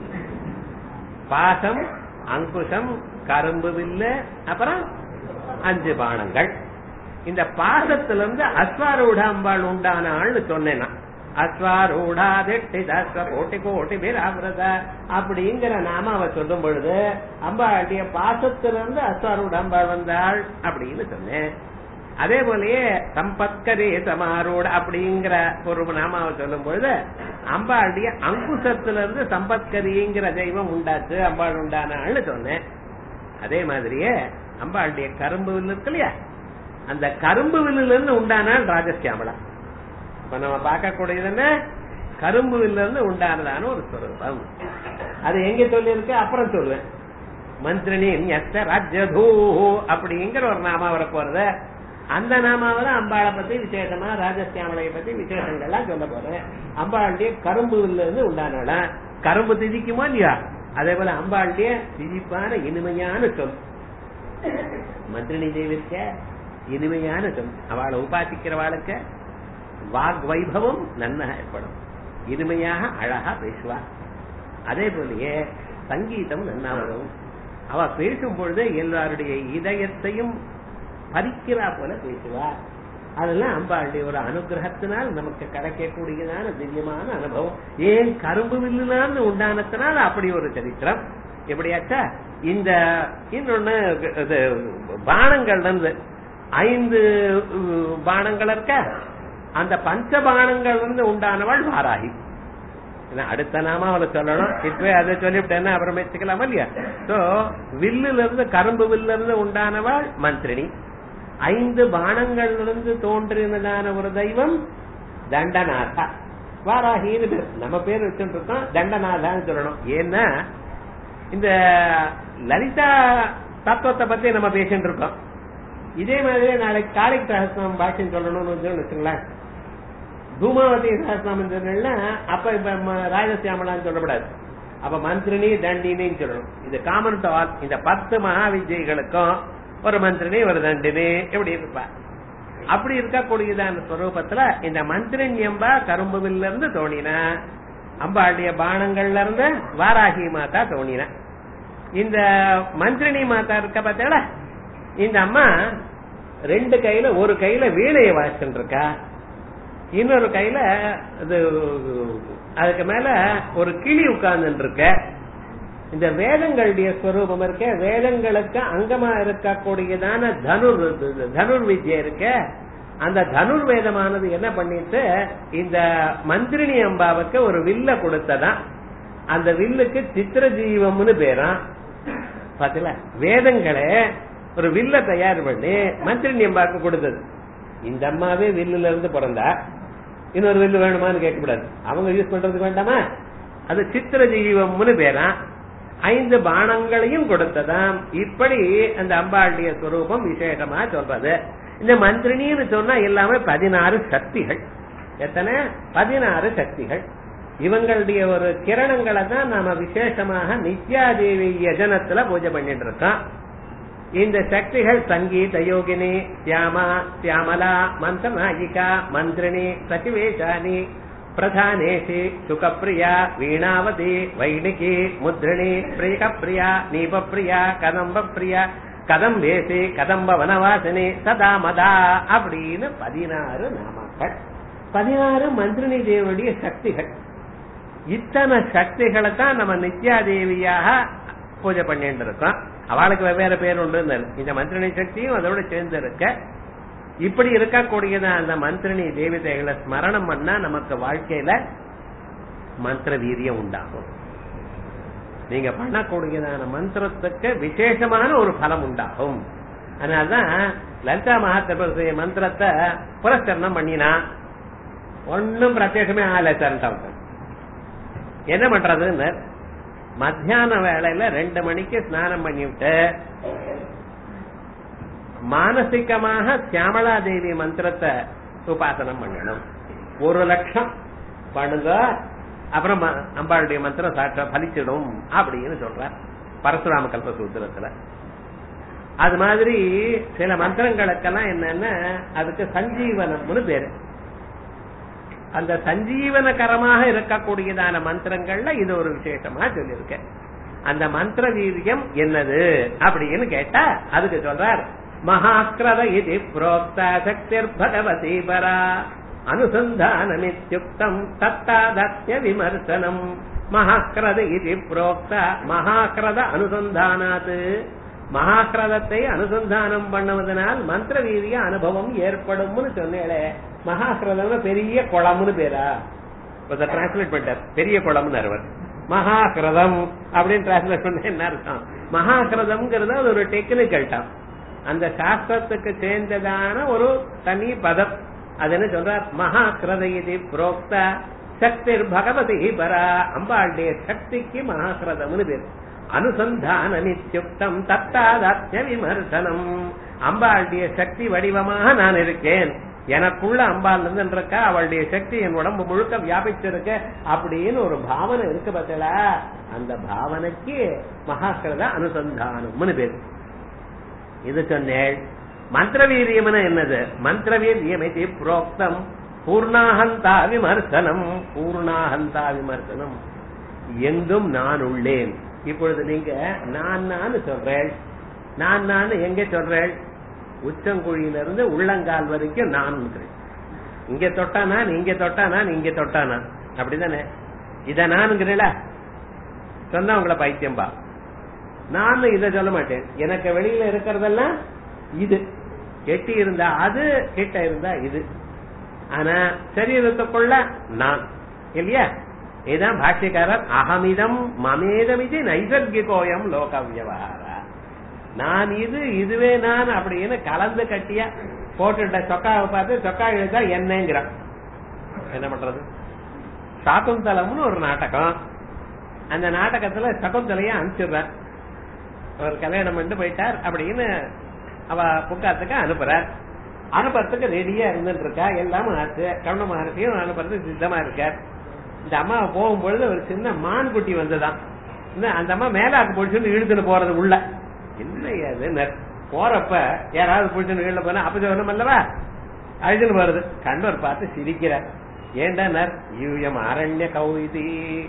பாசம் அங்குஷம் கரும்பு வில்லு அப்புறம் அஞ்சு பானங்கள் இந்த பாசத்திலிருந்து அஸ்வாரூட அம்பாள் உண்டான ஆள்னு சொன்னேன் நான் அஸ்வாரூடா திட்டி தஸ்வ கோட்டி கோட்டி வீராவிரத அப்படிங்கிற நாம அவ சொல்லும் பொழுது அம்பாளுடைய பாசத்திலிருந்து அஸ்வாரூட அம்பாள் வந்தாள் அப்படின்னு சொன்னேன் அதே போலயே சம்பத்கரே சமாரூட அப்படிங்கிற ஒரு நாமாவை சொல்லும் பொழுது அம்பாளுடைய அங்குசத்திலிருந்து சம்பத்கரிங்கிற தெய்வம் உண்டாச்சு அம்பாள் உண்டானாள்னு சொன்னேன் அதே மாதிரியே அம்பாளுடைய கரும்பு வில்லு இருக்கு இல்லையா அந்த கரும்பு வில்லுல இருந்து உண்டானால் ராஜசியாமலா இப்ப நம்ம பார்க்கக்கூடியது என்ன கரும்பு வில்ல இருந்து உண்டானதான ஒரு ஸ்வரூபம் அது எங்க சொல்லியிருக்கு அப்புறம் சொல்லுவேன் மந்திரணி ஞஸ்த ராஜ்யதூ அப்படிங்கிற ஒரு நாமா வர போறது அந்த நாமாவில அம்பாளை பத்தி விசேஷமா ராஜசியாமலையை பத்தி விசேஷங்கள்லாம் சொல்ல போறேன் அம்பாளுடைய கரும்பு வில்ல இருந்து உண்டானால கரும்பு திதிக்குமோ இல்லையா அதே போல அம்பாளுடைய திதிப்பான இனிமையான சொல் மந்திரணி தேவிக்க இனிமையான சொல் அவளை உபாசிக்கிறவாளுக்கு வாக் வைபவம் நன்னா ஏற்படும் இனிமையாக அழகா பேசுவா அதே போலயே சங்கீதம் நன்னா வரும் அவ பேசும் பொழுது எல்லாருடைய இதயத்தையும் பறிக்கிறா போல பேசுவா அதெல்லாம் அம்பாளுடைய ஒரு அனுகிரகத்தினால் நமக்கு கிடைக்கக்கூடியதான திவ்யமான அனுபவம் ஏன் கரும்பு வில்லுலான்னு உண்டானத்தினால் அப்படி ஒரு சரித்திரம் எப்படியாச்சா இந்த இன்னொன்னு இது பானங்கள் இருந்து ஐந்து உம், பானங்கள் இருக்க அந்த பஞ்ச பானங்கள் இருந்து உண்டானவள் வாராகி ஏன்னா அடுத்த நாம அவளை சொல்லணும் இப்பவே அதை சொல்லிவிட்டேன்னா அப்புறம் வச்சுக்கலாமா இல்லையா சோ வில்லுல இருந்து கரும்பு வில்லுல இருந்து உண்டானவள் மந்திரினி ஐந்து பானங்களிலிருந்து தோன்றினதான ஒரு தெய்வம் தண்டநாதா வாராகின்னு பேர் நம்ம பேர் வச்சுட்டு இருக்கோம் தண்டநாதான்னு சொல்லணும் ஏன்னா இந்த லலிதா தத்துவத்தை பத்தி நம்ம பேசிட்டு இருக்கோம் இதே மாதிரி நாளைக்கு காளிக் சகஸ்திரம் பாஷ்யம் சொல்லணும்னு வந்து வச்சுங்களேன் தூமாவதி சகஸ்திரம் சொன்னா அப்ப இப்ப ம- ராஜசியாமலான்னு சொல்லக்கூடாது அப்ப மந்திரினி தண்டினின்னு சொல்லணும் இது காமன் டு ஆல் இந்த பத்து மகா விஜய்களுக்கும் ஒரு மந்திரினி ஒரு தண்டினி இப்படி இருப்பா அப்படி இருக்கக்கூடியதான ஸ்வரூபத்துல இந்த மந்திரின் எம்பா கரும்புவில்ல இருந்து தோணினா அம்பாளுடைய பானங்கள்ல இருந்து வாராகி மாதா தோணினா இந்த மந்திரினி மாதா இருக்க பார்த்தா இந்த அம்மா ரெண்டு கையில ஒரு கையில வீணையை வாசிச்சுட்டு இருக்கா இன்னொரு கையில இது அதுக்கு மேல ஒரு கிளி உட்கார்ந்து இருக்க இந்த வேதங்களுடைய ஸ்வரூபம் இருக்க வேதங்களுக்கு அங்கமா இருக்கக்கூடியதான தனுர் தனுர் வித்யை இருக்க அந்த தனுர் வேதமானது என்ன பண்ணிட்டு இந்த மந்திரினி அம்பாவுக்கு ஒரு வில்ல கொடுத்ததான் அந்த வில்லுக்கு சித்திர ஜீவம்னு பேராம் பாத்தீங்களா வேதங்களே ஒரு வில்ல தயார் பண்ணி மந்திரினி அம்பாவுக்கு கொடுத்தது இந்த அம்மாவே வில்லுல இருந்து பிறந்தா இன்னொரு வில்லு வேணுமான்னு கேட்கக்கூடாது அவங்க யூஸ் பண்றதுக்கு வேண்டாமா அது சித்திர ஜீவம்னு பேராம் ஐந்து பானங்களையும் கொடுத்ததாம் இப்படி அந்த அம்பாளுடைய ஸ்வரூபம் விசேஷமா சொல்றது இந்த மந்திரினின்னு சொன்னா எல்லாமே பதினாறு சக்திகள் எத்தனை பதினாறு சக்திகள் இவங்களுடைய ஒரு கிரணங்களை தான் நாம விசேஷமாக நித்யாதேவி யஜனத்துல பூஜை பண்ணிட்டு இருக்கோம் இந்த சக்திகள் சங்கீத யோகினி சியாமா சியாமலா மந்திரநாயிகா மந்திரினி சச்சிவேஷானி பிரதானேஷி சுகப்பிரியா வீணாவதி வைணிகி முத்ரிணி பிரியகப்பிரியா நீபப்பிரியா கதம்பப்பிரியா கதம்பேசி கதம்ப வனவாசினி சதா மதா அப்படின்னு பதினாறு நாமக்கள் பதினாறு மந்திரினி தேவனுடைய சக்திகள் இத்தனை சக்திகளை தான் நம்ம நித்யாதேவியாக பூஜை பண்ணிட்டு இருக்கோம் அவளுக்கு வெவ்வேறு பேர் உண்டு இந்த மந்திரினி சக்தியும் அதோட சேர்ந்து இருக்க இப்படி இருக்கக்கூடியதான் அந்த மந்திரினி தேவதைகளை ஸ்மரணம் பண்ணா நமக்கு வாழ்க்கையில மந்திர வீரியம் உண்டாகும் நீங்க பண்ணக்கூடியதான மந்திரத்துக்கு விசேஷமான ஒரு பலம் உண்டாகும் அதனாலதான் லலிதா மகாத்திரபதி மந்திரத்தை புரஸ்கரணம் பண்ணினா ஒன்னும் பிரத்யேகமே ஆகல சார் என்ன பண்றதுன்னு மத்தியான வேளையில ரெண்டு மணிக்கு ஸ்நானம் பண்ணிவிட்டு மானசிகமாக சியாமலா தேவி மந்திரத்தை உபாசனம் பண்ணணும் ஒரு லட்சம் பண்ணுங்க அப்புறம் ம- அம்பாளுடைய மந்திரம் சாட்சா பலிச்சிடும் அப்படின்னு சொல்ற பரசுராம கல்ப சூத்திரத்துல அது மாதிரி சில மந்திரங்களுக்கெல்லாம் என்னன்னா அதுக்கு சஞ்சீவனம்னு பேரு அந்த சஞ்சீவனகரமாக இருக்கக்கூடியதான மந்திரங்கள்ல இது ஒரு விசேஷமா சொல்லியிருக்கேன் அந்த மந்திர வீரியம் என்னது அப்படின்னு கேட்டா அதுக்கு சொல்றார் மகாக்கிரத இது புரோக்தா சக்திர் பகவதி பரா அனுசந்தானமித்யுக்தம் தத்தாதத்ய விமர்சனம் மகாக்கிரத இது புரோக்தா மகாக்கிரத அனுசந்தானாத் மகாக்கிரதத்தை அனுசந்தானம் பண்ணுவதனால் மந்திர வீரிய அனுபவம் ஏற்படும்னு சொன்னேளே மகாக்கிரதம்னு பெரிய குளம்னு பேரா டிரான்ஸ்லேட் பண்ணிட்டார் பெரிய குளம்னு அவர் மகாக்கிரதம் அப்படின்னு டிரான்ஸ்லேட் பண்ண என்ன அர்த்தம் மகாக்கிரதம்ங்கிறது அது ஒரு டெக்னிக்கல் டம் அந்த சாஸ்திரத்துக்கு சேர்ந்ததான ஒரு தனி பதம் அது என்ன சொல்றார் மகா கிருதயதி புரோக்த சக்தி பகவதி பரா அம்பாளுடைய சக்திக்கு மகாகிரதம்னு பேர் அனுசந்தான நித்தியுக்தம் தத்தாதாத்ய விமர்சனம் அம்பாளுடைய சக்தி வடிவமாக நான் இருக்கேன் எனக்குள்ள அம்பாள் இருக்கா அவளுடைய சக்தி என் உடம்பு முழுக்க வியாபிச்சிருக்க அப்படின்னு ஒரு பாவனை இருக்கு பார்த்தீங்களா அந்த பாவனைக்கு மகாக்கிரத அனுசந்தானம்னு பேரு இது சொன்னேள் மந்திரவீரியம்னு என்னது மந்திரவீரியம் இது புரோக்தம் பூர்ணாகந்தா விமர்சனம் பூர்ணாகந்தா விமர்சனம் எங்கும் நான் உள்ளேன் இப்பொழுது நீங்க நான் நான் சொல்றேன் நான் நான் எங்க சொல்றேன் உச்சங்குழியிலிருந்து உள்ளங்கால் வரைக்கும் நான் இருக்கிறேன் இங்க தொட்டா நான் இங்க தொட்டா நான் இங்க தொட்டா நான் அப்படிதானே இத நானுங்கிறீல சொன்னா உங்களை பைத்தியம்பா நான் இத சொல்ல மாட்டேன் எனக்கு வெளியில இருக்கிறதெல்லாம் இது கெட்டி இருந்தா அது கிட்ட இருந்தா இது ஆனா சரீரத்துக்குள்ள நான் இல்லையா இதுதான் பாஷ்யக்காரர் அகமிதம் மமேதமிதி நைசர்கிகோயம் லோக வியவகார நான் இது இதுவே நான் அப்படின்னு கலந்து கட்டியா போட்டுட்ட சொக்காவை பார்த்து சொக்கா எழுதா என்னங்கிறான் என்ன பண்றது சாக்குந்தலம்னு ஒரு நாடகம் அந்த நாடகத்துல சகுந்தலைய அனுப்பிச்சிடுறார் அவர் கல்யாணம் பண்ணிட்டு போயிட்டார் அப்படின்னு அவ புக்காத்துக்கு அனுப்புறார் அனுப்புறதுக்கு ரெடியா இருந்துட்டு இருக்கா எல்லாமே ஆச்சு கவன மகர்ஷியும் அனுப்புறதுக்கு சித்தமா இருக்கார் இந்த அம்மா போகும்பொழுது ஒரு சின்ன மான் குட்டி வந்ததாம் அந்த அம்மா மேலாக்கு பிடிச்சுன்னு இழுத்துட்டு போறது உள்ள என்ன அது போறப்ப யாராவது பிடிச்சுன்னு இழுத்து போனா அப்ப சொல்லணும் அல்லவா அழுதுன்னு வருது கண்டவர் பார்த்து சிரிக்கிறார் ஏண்டா நர் யூயம் அரண்ய கௌதி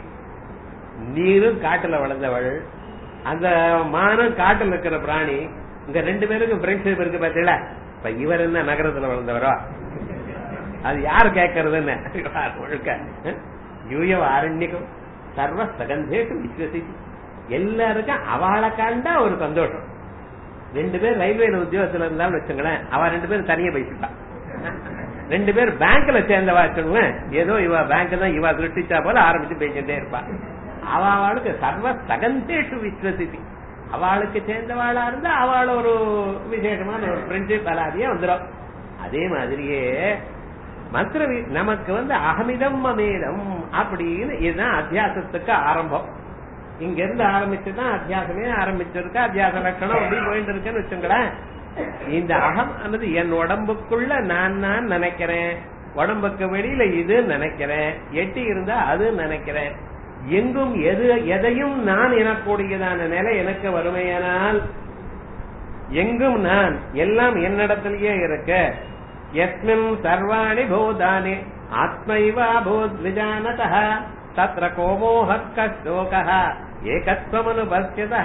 நீரும் காட்டுல வளர்ந்தவள் அந்த மானும் காட்டுல இருக்கிற பிராணி இங்க ரெண்டு பேருக்கும் ஃப்ரெண்ட்ஷிப் இருக்கு பாத்தீங்களா இப்ப இவர் என்ன நகரத்துல வளர்ந்தவரோ அது யாரு கேட்கறதுன்னு முழுக்க யூயம் ஆரண்யகம் சர்வ சகந்தேஷம் விஸ்வசி எல்லாருக்கும் அவளை கண்டா ஒரு சந்தோஷம் ரெண்டு பேர் ரயில்வேல உத்தியோகத்துல இருந்தாலும் வச்சுங்களேன் அவ ரெண்டு பேரும் தனியா பேசிட்டான் ரெண்டு பேர் பேங்க்ல சேர்ந்தவா வச்சுங்களேன் ஏதோ இவ பேங்க் தான் இவ திருஷ்டிச்சா போல ஆரம்பிச்சு பேசிட்டே இருப்பா அவளுக்கு சர்வ சகந்தேஷு விஸ்வசிதி அவளுக்கு சேர்ந்தவாளா இருந்தா அவள ஒரு விசேஷமான ஒரு ஃப்ரெண்ட்ஷிப் அலாதியே வந்துடும் அதே மாதிரியே மந்திர நமக்கு வந்து அகமிதம் அமேதம் அப்படின்னு இதுதான் அத்தியாசத்துக்கு ஆரம்பம் இங்க இருந்து ஆரம்பிச்சுதான் அத்தியாசமே ஆரம்பிச்சிருக்க அத்தியாச லட்சணம் அப்படி போயிட்டு இருக்குன்னு வச்சுங்களேன் இந்த அகம் அல்லது என் உடம்புக்குள்ள நான் நான் நினைக்கிறேன் உடம்புக்கு வெளியில இது நினைக்கிறேன் எட்டி இருந்தா அது நினைக்கிறேன் எங்கும் எது எதையும் நான் எனக்கூடியதான நிலை எனக்கு வறுமையானால் எங்கும் நான் எல்லாம் என்னிடத்திலேயே இருக்க எஸ்மின் சர்வாணி பூதானி ஆத்மைவா பூத் விஜானத தத்ர கோமோஹக்க சோக ஏகத்வமனுபஸ்யத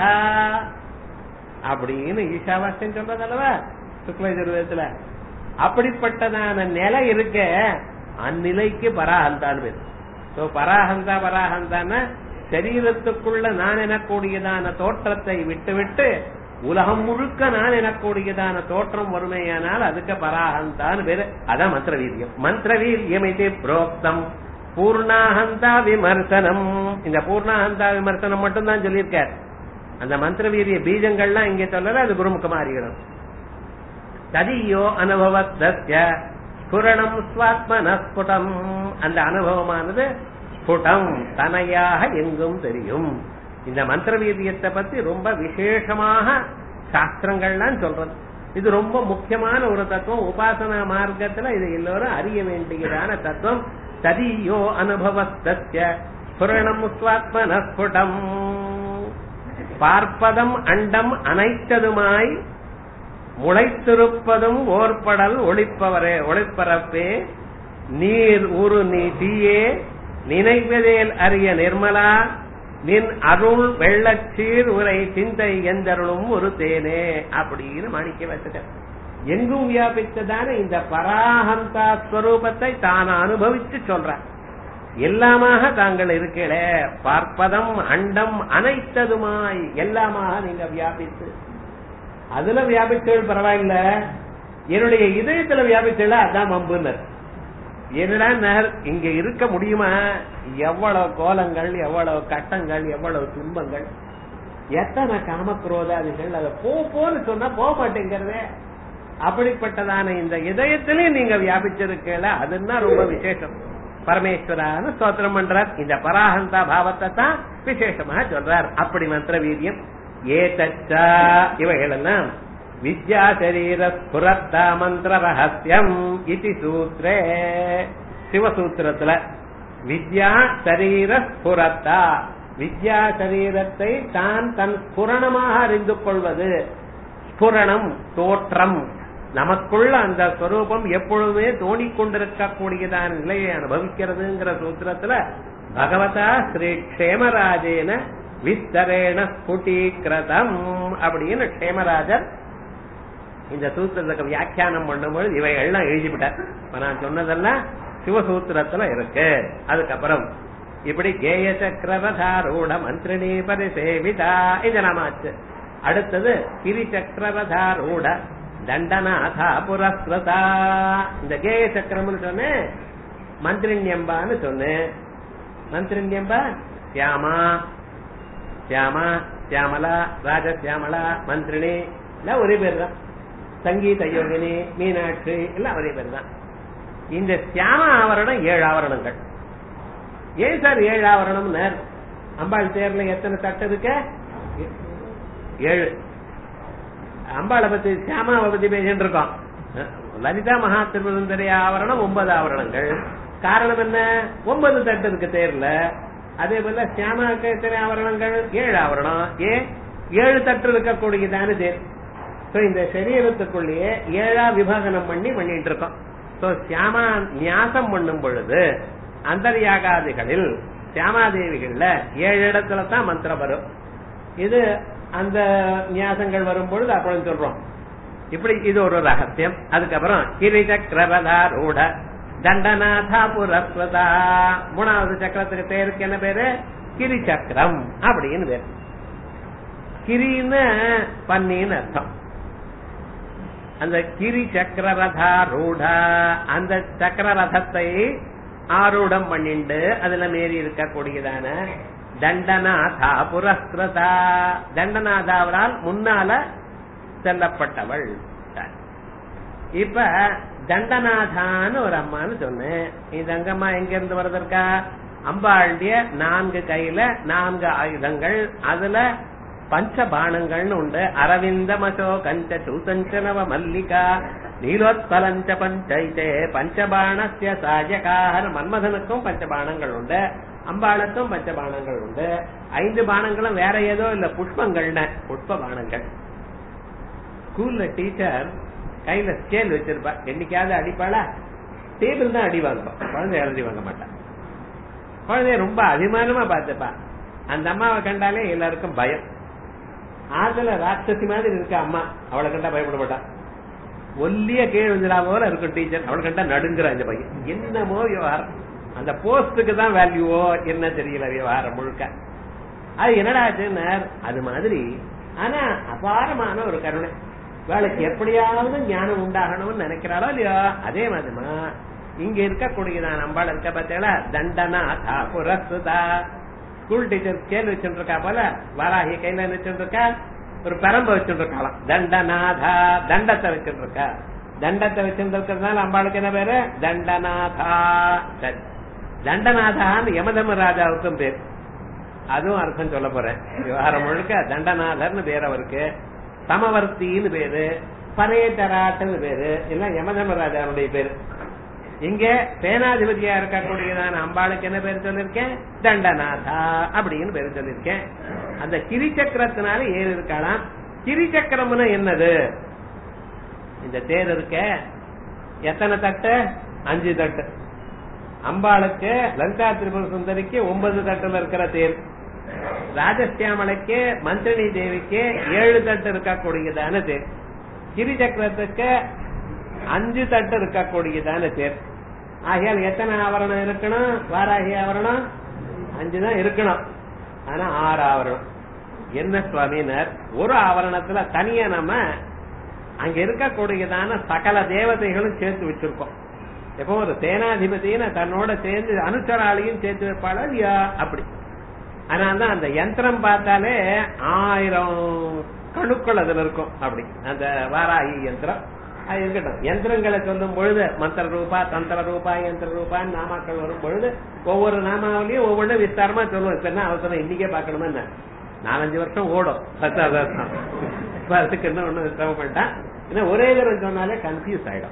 அப்படின்னு ஈஷாவாஸ்யம் சொல்றது அல்லவா சுக்லஜுர்வேதத்துல அப்படிப்பட்டதான நிலை இருக்க அந்நிலைக்கு பராஹந்தான்னு பேர் சோ பராஹந்தா பராஹந்தான சரீரத்துக்குள்ள நான் எனக்கூடியதான தோற்றத்தை விட்டு விட்டு உலகம் முழுக்க நான் எனக்கூடியதான தோற்றம் வறுமையானால் அதுக்கு பராஹந்தான்னு பேரு அதான் மந்திர வீரியம் மந்திர வீரியம் இது புரோக்தம் பூர்ணாஹந்தா விமர்சனம் இந்த பூர்ணாஹந்தா விமர்சனம் மட்டும் தான் சொல்லியிருக்கார் அந்த மந்திர வீரிய பீஜங்கள்லாம் இங்க சொல்லல அது குருமுகமா அறியணும் ததியோ அனுபவத்தஸ்ய ஸ்புரணம் ஸ்வாத்மன ஸ்புடம் அந்த அனுபவமானது ஸ்புடம் தனையாக எங்கும் தெரியும் இந்த மந்திர வீரியத்தை பத்தி ரொம்ப விசேஷமாக சாஸ்திரங்கள்லாம் சொல்றது இது ரொம்ப முக்கியமான ஒரு தத்துவம் உபாசனா மார்க்கத்துல இது எல்லோரும் அறிய வேண்டியதான தத்துவம் ததியோ அனுபவத்தஸ்ய ஸ்புரணம் ஸ்வாத்மன ஸ்புடம் பார்ப்பதம் அண்டம் அனைத்ததுமாய் முளைத்திருப்பதும் ஓர்படல் ஒளிப்பவரே ஒளிப்பரப்பே நீர் உரு நீ தீயே நினைவதேல் அறிய நிர்மலா நின் அருள் வெள்ளச்சீர் உரை சிந்தை எந்தருளும் ஒரு தேனே அப்படின்னு மாணிக்க வச்சுட்ட எங்கும் வியாபித்ததான இந்த பராஹந்தா ஸ்வரூபத்தை தான் அனுபவித்து சொல்ற எல்லாமாக தாங்கள் இருக்கல பார்ப்பதம் அண்டம் அனைத்ததுமாய் எல்லாமாக நீங்க வியாபித்து அதுல வியாபித்தல் பரவாயில்ல என்னுடைய இதயத்துல வியாபித்தல அதான் மம்புனர் என்னடா நகர் இங்க இருக்க முடியுமா எவ்வளவு கோலங்கள் எவ்வளவு கட்டங்கள் எவ்வளவு துன்பங்கள் எத்தனை காமக்ரோதாதிகள் அதை போ போன்னு சொன்னா போக மாட்டேங்கிறதே அப்படிப்பட்டதான இந்த இதயத்திலே நீங்க வியாபிச்சிருக்கல அதுன்னா ரொம்ப விசேஷம் பரமேஸ்வரான்னு ஸ்தோத்திரம் பண்றார் இந்த பராஹந்தா பாவத்தை தான் விசேஷமாக சொல்றார் அப்படி மந்திர வீரியம் ஏதச்சா இவைகள் எல்லாம் வித்யா சரீர ஸ்புரத்தா மந்திர ரகசியம் இது சூத்ரே சிவசூத்திரத்துல வித்யா சரீர ஸ்புரத்தா வித்யா சரீரத்தை தான் தன் ஸ்புரணமாக அறிந்து கொள்வது ஸ்புரணம் தோற்றம் நமக்குள்ள அந்த ஸ்வரூபம் எப்பொழுதுமே தோணிக்கொண்டிருக்கக்கூடியதான நிலையை அனுபவிக்கிறதுங்கிற சூத்திரத்துல பகவதா ஸ்ரீ க்ஷேமராஜேன விஸ்தரேண ஸ்புட்டீகிருதம் அப்படின்னு க்ஷேமராஜர் இந்த சூத்திரத்துக்கு வியாக்கியானம் பண்ணும்போது இவைகள்லாம் எழுதிவிட்டார் இப்ப நான் சொன்னதெல்லாம் சிவசூத்திரத்துல இருக்கு அதுக்கப்புறம் இப்படி கேய சக்கரவதாரூட மந்திரிணி பரிசேவிதா இது நாமாச்சு அடுத்தது கிரி சக்கரவதாரூட தண்டநாதா புரஸ்வதா இந்த கேய சக்கரம்னு சொன்னேன் மந்திரிண்யம்பான்னு சொன்னேன் மந்திரிண்யம்பா சியாமா சியாமா சியாமலா ராஜசியாமலா மந்திரிணி எல்லாம் ஒரே பேர் தான் சங்கீத யோகினி மீனாட்சி எல்லாம் ஒரே பேர் தான் இந்த சியாம ஆவரணம் ஏழு ஆவரணங்கள் ஏன் சார் ஏழு ஆவரணம் அம்பாள் தேர்ல எத்தனை தட்டு இருக்க ஏழு அம்பாளை பத்தி சியாமாவை பத்தி பேசிட்டு இருக்கோம் லலிதா மகா திருவந்தரி ஆவரணம் ஒன்பது ஆவரணங்கள் காரணம் என்ன ஒன்பது தட்டு இருக்கு தேர்ல அதே போல சியாமாவுக்கு எத்தனை ஆவரணங்கள் ஏழு ஆவரணம் ஏன் ஏழு தட்டு இருக்கக்கூடியதான தேர் சோ இந்த சரீரத்துக்குள்ளேயே ஏழா விபாகனம் பண்ணி பண்ணிட்டு இருக்கோம் சோ சியாமா நியாசம் பண்ணும் பொழுது அந்தர்யாகாதிகளில் சியாமாதேவிகள்ல ஏழு இடத்துல தான் மந்திரம் வரும் இது அந்த நியாசங்கள் வரும் பொழுது அப்புறம் சொல்றோம் இப்படி இது ஒரு ரகசியம் அதுக்கப்புறம் கிரிசக்கரவதா ரூட தண்டநாதா புரஸ்வதா மூணாவது சக்கரத்துக்கு பேருக்கு என்ன பேரு கிரி சக்கரம் அப்படின்னு பேரு கிரின்னு பன்னின்னு அர்த்தம் அந்த கிரி சக்கரரதா ரூடா அந்த சக்கரரதத்தை ஆரூடம் பண்ணிண்டு அதுல மேறி இருக்கக்கூடியதான தண்டநாதா புரஸ்கிருதா தண்டநாதாவரால் முன்னால செல்லப்பட்டவள் இப்ப தண்டநாதான்னு ஒரு அம்மான்னு சொன்னேன் இந்த அங்கம்மா எங்க இருந்து வருதற்கா அம்பாளுடைய நான்கு கையில நான்கு ஆயுதங்கள் அதுல பஞ்சபாணங்கள்னு உண்டு அரவிந்தமசோ கஞ்ச சூசஞ்சனவ மல்லிகா நீலோத்பலஞ்ச பஞ்சைதே பஞ்சபாணஸ்ய சாஜகார மன்மதனுக்கும் பஞ்சபாணங்கள் உண்டு அம்பாளுக்கும் பஞ்சபாணங்கள் உண்டு ஐந்து பானங்களும் வேற ஏதோ இல்ல புஷ்பங்கள்ன புஷ்ப பானங்கள் ஸ்கூல்ல டீச்சர் கையில ஸ்கேல் வச்சிருப்பா என்னைக்காவது அடிப்பாளா டேபிள் தான் அடி வாங்குவோம் குழந்தை எழுதி வாங்க மாட்டான் குழந்தைய ரொம்ப அபிமானமா பார்த்துப்பா அந்த அம்மாவை கண்டாலே எல்லாருக்கும் பயம் ஆத்துல ராட்சசி மாதிரி இருக்க அம்மா அவளை கண்டா பயப்பட மாட்டான் ஒல்லிய கீழ் விழுந்துடா போல இருக்கும் டீச்சர் அவளை கண்டா நடுங்குறா இந்த பையன் என்னமோ விவகாரம் அந்த போஸ்டுக்கு தான் வேல்யூவோ என்ன தெரியல விவகாரம் முழுக்க அது என்னடா அது மாதிரி ஆனா அபாரமான ஒரு கருணை வேலைக்கு எப்படியாவது ஞானம் உண்டாகணும்னு நினைக்கிறாளோ இல்லையோ அதே மாதிரிமா இங்க இருக்கக்கூடியதான் நம்பாள் இருக்க பார்த்தீங்களா தண்டனா தா புரஸ்துதா ஸ்கூல் டீச்சர் ஸ்கேல் வச்சுட்டு இருக்கா போல வாராகி கையில வச்சுட்டு இருக்கா ஒரு பெரம்பு வச்சுட்டு இருக்காளாம் தண்டநாதா தண்டத்தை வச்சுட்டு இருக்கா தண்டத்தை வச்சுட்டு இருக்கிறதுனால அம்பாளுக்கு என்ன பேரு தண்டநாதா சரி தண்டநாதான்னு யமதம ராஜாவுக்கும் பேர் அதுவும் அர்த்தம் சொல்ல போறேன் விவகாரம் முழுக்க தண்டநாதர்னு பேர் அவருக்கு சமவர்த்தின்னு பேரு பரேதராட்டுன்னு பேரு எல்லாம் யமதமராஜாவுடைய பேரு இங்க சேனாதிபதியா இருக்கக்கூடியதான அம்பாளுக்கு என்ன பேர் சொல்லிருக்கேன் தண்டநாதா அப்படின்னு பேர் சொல்லிருக்கேன் அந்த கிரிச்சக்கரத்தினால ஏறு இருக்கலாம் கிரிச்சக்கரம்னு என்னது இந்த தேர் இருக்க எத்தனை தட்டு அஞ்சு தட்டு அம்பாளுக்கு லங்கா திரிபுர சுந்தரிக்கு ஒன்பது தட்டுல இருக்கிற தேர் ராஜஸ்தியாமலைக்கு மந்திரணி தேவிக்கு ஏழு தட்டு இருக்கக்கூடியதான தேர் கிரி சக்கரத்துக்கு அஞ்சு தட்டு இருக்கக்கூடியதான தேர் ஆகையால் எத்தனை ஆவரணம் இருக்கணும் வாராகி ஆவரணம் அஞ்சு தான் இருக்கணும் ஆனா ஆறு ஆவரணம் என்ன சுவாமினர் ஒரு ஆவரணத்துல தனியா நம்ம அங்க இருக்கக்கூடியதான சகல தேவதைகளும் சேர்த்து வச்சிருக்கோம் எப்போ ஒரு சேனாதிபதினு தன்னோட சேர்ந்து அனுசராளியும் சேர்த்து வைப்பாளா இல்லையா அப்படி அதனாலதான் அந்த யந்திரம் பார்த்தாலே ஆயிரம் கணுக்கள் அதுல இருக்கும் அப்படி அந்த வாராகி யந்திரம் அது இருக்கட்டும் யந்திரங்களை சொல்லும் பொழுது மந்திர ரூபா தந்திர ரூபா யந்திர ரூபான்னு நாமாக்கள் வரும் பொழுது ஒவ்வொரு நாமாவிலையும் ஒவ்வொன்றும் விஸ்தாரமா சொல்லுவோம் இப்ப என்ன அவசரம் இன்னைக்கே பார்க்கணுமா என்ன நாலஞ்சு வருஷம் ஓடும் பத்தாவது வருஷம் இப்ப அதுக்கு என்ன ஒண்ணும் சிரமம் பண்ணிட்டான் ஏன்னா ஒரே தடவை சொன்னாலே கன்ஃபியூஸ் ஆயிடும்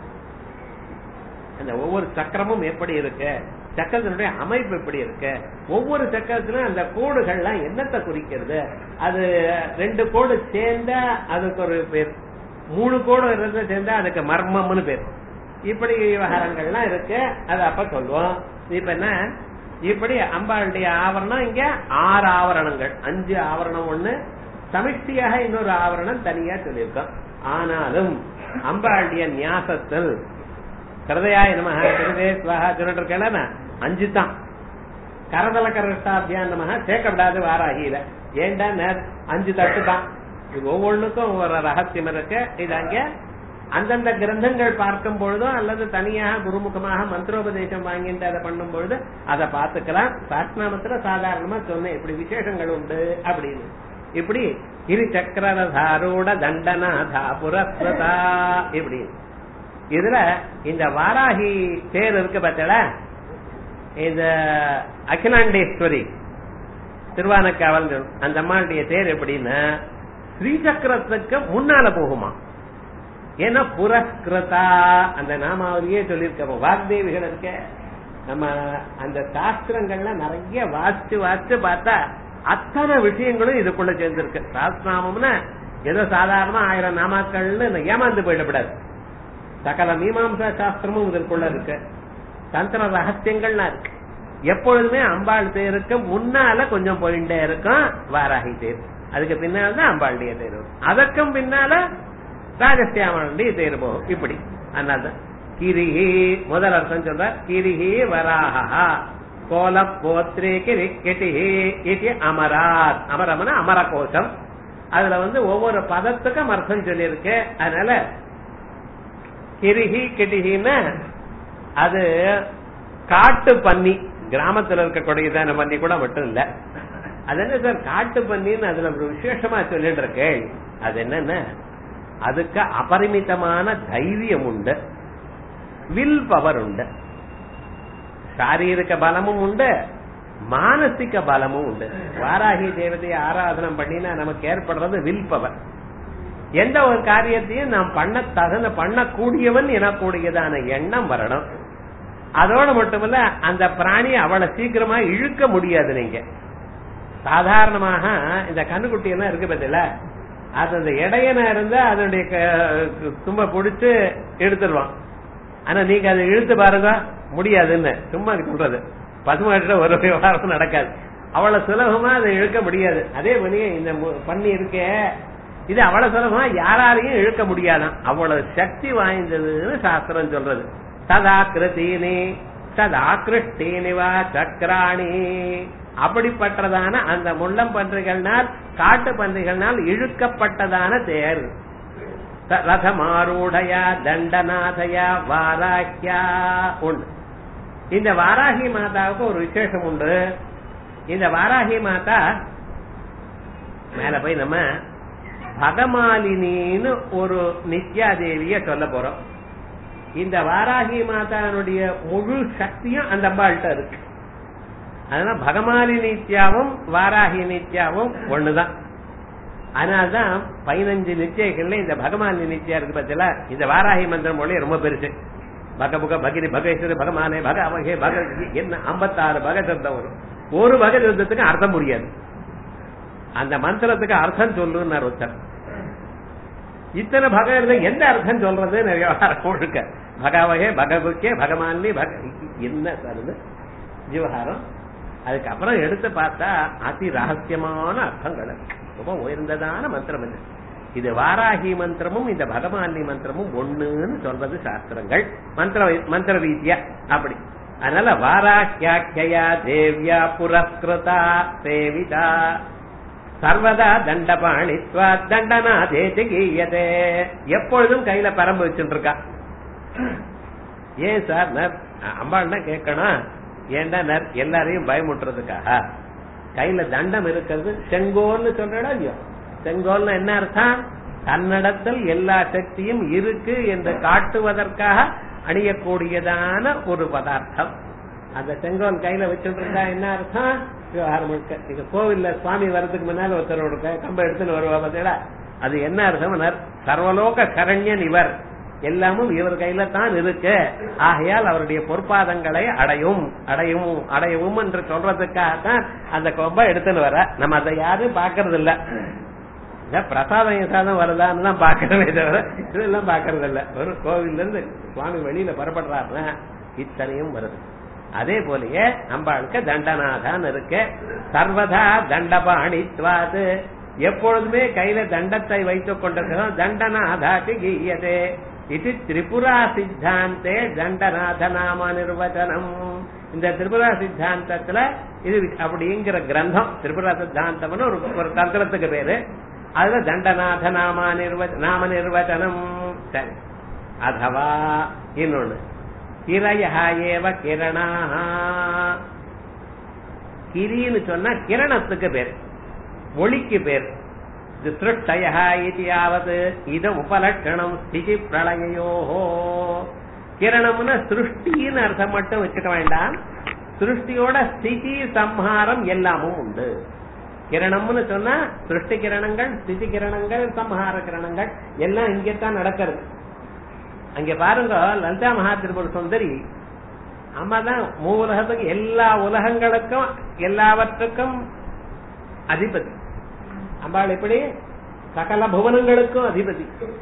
அந்த ஒவ்வொரு சக்கரமும் எப்படி இருக்கு சக்கரத்தினுடைய அமைப்பு எப்படி இருக்கு ஒவ்வொரு சக்கரத்திலும் அந்த கோடுகள்லாம் என்னத்தை குறிக்கிறது அது ரெண்டு கோடு சேர்ந்தா அதுக்கு ஒரு பேர் மூணு கோடு இருந்து சேர்ந்தா அதுக்கு மர்மம்னு பேர் இப்படி விவகாரங்கள்லாம் இருக்கு அது அப்ப சொல்லுவோம் இப்ப என்ன இப்படி அம்பாளுடைய ஆவரணம் இங்க ஆறு ஆவரணங்கள் அஞ்சு ஆவரணம் ஒண்ணு சமிஷ்டியாக இன்னொரு ஆவரணம் தனியா சொல்லியிருக்கோம் ஆனாலும் அம்பாளுடைய நியாசத்தில் கிருதயாய நம கிருதே ஸ்வஹா சொல்லிட்டு இருக்கேன் அஞ்சு தான் கரதல கரஷ்டாபியான் நம சேர்க்கப்படாது வாராகியில ஏண்டா நேர் அஞ்சு தட்டு தான் இது ஒவ்வொன்றுக்கும் ஒரு ரகசியம் இருக்கு இது அங்க அந்தந்த கிரந்தங்கள் பார்க்கும் பொழுதோ அல்லது தனியாக குருமுகமாக மந்திரோபதேசம் வாங்கிட்டு அதை பண்ணும் பொழுது அதை பார்த்துக்கலாம் சாஸ்நாமத்துல சாதாரணமா சொன்னேன் இப்படி விசேஷங்கள் உண்டு அப்படின்னு இப்படி இரு சக்கரதாரூட தண்டநாதா புரஸ்வதா இப்படி இதுல இந்த வாராகி தேர் இருக்கு பார்த்தல இந்த அகிலாண்டேஸ்வரி திருவானக்காவல் அந்த அம்மாளுடைய தேர் எப்படின்னா ஸ்ரீசக்கரத்துக்கு முன்னால போகுமா ஏன்னா புரஸ்கிருதா அந்த நாமாவளியே சொல்லியிருக்க வாக்தேவிகள் இருக்க நம்ம அந்த சாஸ்திரங்கள்ல நிறைய வாசிச்சு வாசிச்சு பார்த்தா அத்தனை விஷயங்களும் இதுக்குள்ள சேர்ந்திருக்கு சாஸ்திரநாமம்னா ஏதோ சாதாரணமா ஆயிரம் நாமாக்கள்னு ஏமாந்து போயிடக்கூடாது சகல மீமாம்சா சாஸ்திரமும் இதற்குள்ள இருக்கு தந்திர ரகசியங்கள்லாம் இருக்கு எப்பொழுதுமே அம்பாள் தேருக்கு முன்னால கொஞ்சம் போயிட்டே இருக்கும் வாராகி தேர் அதுக்கு பின்னால தான் அம்பாளுடைய தேர் வரும் அதற்கும் பின்னால ராஜஸ்தியாமனுடைய தேர் போகும் இப்படி அதனால்தான் கிரிஹி முதல் அர்த்தம் சொல்ற கிரிஹி வராஹா கோல போத்ரே கிரி கெட்டிஹி இது அமராத் அமரம்னா அமர கோஷம் அதுல வந்து ஒவ்வொரு பதத்துக்கும் அர்த்தம் சொல்லியிருக்கு அதனால கிரிஹி கிட்டிஹின்னு அது காட்டு பன்னி கிராமத்துல இருக்கக்கூடியதான பன்னி கூட மட்டும் இல்ல அது என்ன சார் காட்டு பன்னின்னு அதுல ஒரு விசேஷமா சொல்லிட்டு இருக்கேன் அது என்னன்னா அதுக்கு அபரிமிதமான தைரியம் உண்டு வில் பவர் உண்டு சாரீரிக பலமும் உண்டு மானசிக பலமும் உண்டு வாராகி தேவதையை ஆராதனம் பண்ணினா நமக்கு ஏற்படுறது வில் பவர் எந்த ஒரு காரியத்தையும் நாம் பண்ண தகுந்த பண்ணக்கூடியவன் எனக்கூடியதான எண்ணம் வரணும் அதோட மட்டுமல்ல அந்த பிராணி அவளை சீக்கிரமா இழுக்க முடியாது நீங்க சாதாரணமாக இந்த கண்ணுக்குட்டி எல்லாம் இருக்கு பத்தில அது அந்த இடையனா இருந்தா அதனுடைய தும்ப பிடிச்சு எடுத்துருவான் ஆனா நீங்க அதை இழுத்து பாருங்க முடியாதுன்னு சும்மா சொல்றது பசுமாட்டில ஒரு விவகாரம் நடக்காது அவ்வளவு சுலபமா அதை இழுக்க முடியாது அதே பண்ணி இந்த பண்ணி இருக்கே இது அவ்வளவு சுலபமா யாராலையும் இழுக்க முடியாதான் அவ்வளவு சக்தி வாய்ந்ததுன்னு சாஸ்திரம் சொல்றது சதாக்கிருத்தீனி சதாக்கிருஷ்டீனிவா சக்கராணி அப்படிப்பட்டதான அந்த முள்ளம் பன்றிகள்னால் காட்டு பன்றிகள்னால் இழுக்கப்பட்டதான தேர் ரதமாரூடையா தண்டநாதயா வாராக்கியா உண்டு இந்த வாராகி மாதாவுக்கு ஒரு விசேஷம் உண்டு இந்த வாராகி மாதா மேல போய் நம்ம பகமாலினின்னு ஒரு நித்யாதேவிய சொல்ல போறோம் இந்த வாராகி மாதானுடைய முழு சக்தியும் அந்த அம்பாள்கிட்ட இருக்கு அதனால பகமாலி நித்யாவும் வாராகி நித்யாவும் ஒண்ணுதான் அதனால்தான் பதினஞ்சு நிச்சயங்கள்ல இந்த பகமாலி நித்யா இருக்கு பத்தில இந்த வாராகி மந்திரம் மொழி ரொம்ப பெருசு பகபுக பகிரி பகேஸ்வரி பகமானே பக அவகே பக என்ன ஐம்பத்தாறு பக சப்தம் வரும் ஒரு பக சப்தத்துக்கு அர்த்தம் முடியாது அந்த மந்திரத்துக்கு அர்த்தம் சொல்லுன்னு ஒருத்தர் இத்தனை பக இருந்தா எந்த அர்த்தம் சொல்றது நிறைய முழுக்க பகவகே பககுக்கே பகமானி பக என்ன சார் ஜீவகாரம் அதுக்கப்புறம் எடுத்து பார்த்தா அதி ரகசியமான அர்த்தங்கள் ரொம்ப உயர்ந்ததான மந்திரம் இது இது வாராகி மந்திரமும் இந்த பகவானி மந்திரமும் ஒண்ணுன்னு சொல்றது சாஸ்திரங்கள் மந்திர மந்திர ரீதியா அப்படி அதனால வாராக்கியா தேவ்யா புரஸ்கிருதா சேவிதா சர்வதா தண்டபாணித்வா தண்டனா தேதி கீயதே எப்பொழுதும் கையில பரம்பு வச்சுட்டு இருக்கா ஏன் சார் அம்பாள்னா கேட்கணும் ஏண்டா எல்லாரையும் பயமுட்டுறதுக்காக கையில தண்டம் இருக்கிறது செங்கோல்னு சொல்றடா இல்லையோ செங்கோல்னு என்ன அர்த்தம் தன்னிடத்தில் எல்லா சக்தியும் இருக்கு என்று காட்டுவதற்காக அணியக்கூடியதான ஒரு பதார்த்தம் அந்த செங்கோல் கையில வச்சுட்டு இருந்தா என்ன அர்த்தம் விவகாரம் முழுக்க இது கோவில்ல சுவாமி வர்றதுக்கு முன்னால ஒருத்தர் ஒரு க- கம்பை எடுத்துன்னு வருவா பார்த்தீங்களா அது என்ன அர்த்தம் சர்வலோக சரண்யன் இவர் எல்லாமும் இவர் கையில தான் இருக்கு ஆகையால் அவருடைய பொற்பாதங்களை அடையும் அடையும் அடையவும் என்று சொல்றதுக்காகத்தான் அந்த கொம்பை எடுத்துன்னு வர நம்ம அதை யாரும் பாக்குறது இல்ல இந்த பிரசாதம் ஏசாதம் வருதான்னு தான் பாக்கிறதே தவிர இதெல்லாம் பாக்குறது இல்ல ஒரு கோவில்ல இருந்து சுவாமி வெளியில புறப்படுறாருன்னா இத்தனையும் வருது அதே போலயே அம்பாளுக்கு தண்டநாதான் இருக்கு சர்வதா தண்டபாணித்வாது எப்பொழுதுமே கையில தண்டத்தை வைத்துக் கொண்டிருக்கிறோம் தண்டநாதாக்கு கீயதே இது திரிபுரா சித்தாந்தே தண்டநாத நாம நிர்வச்சனம் இந்த திரிபுரா சித்தாந்தத்துல இது அப்படிங்கிற கிரந்தம் திரிபுரா சித்தாந்தம்னு ஒரு ஒரு தந்திரத்துக்கு பேரு அதுல தண்டநாத நாம நிர்வ நாம நிர்வச்சனம் சரி அதவா இன்னொன்னு கிரயா ஏவ கிரணாக கிரின்னு சொன்னா கிரணத்துக்கு பேர் ஒளிக்கு பேர் இது சிருஷ்டயா இதியாவது இது உபலட்சணம் ஸ்திதி பிரளயோ கிரணம்னா சிருஷ்டின்னு அர்த்தம் மட்டும் வச்சுக்க வேண்டாம் சிருஷ்டியோட ஸ்திதி சம்ஹாரம் எல்லாமும் உண்டு கிரணம்னு சொன்னா சிருஷ்டி கிரணங்கள் ஸ்திதி கிரணங்கள் சம்ஹார கிரணங்கள் எல்லாம் இங்கத்தான் நடக்கிறது அங்க பாருங்க லலிதா மகா திருப்பூர் சுந்தரி அம்மா தான் மூ உலகத்துக்கு எல்லா உலகங்களுக்கும் எல்லாவற்றுக்கும் அதிபதி அம்பாள் எப்படி சகல புவனங்களுக்கும் அதிபதி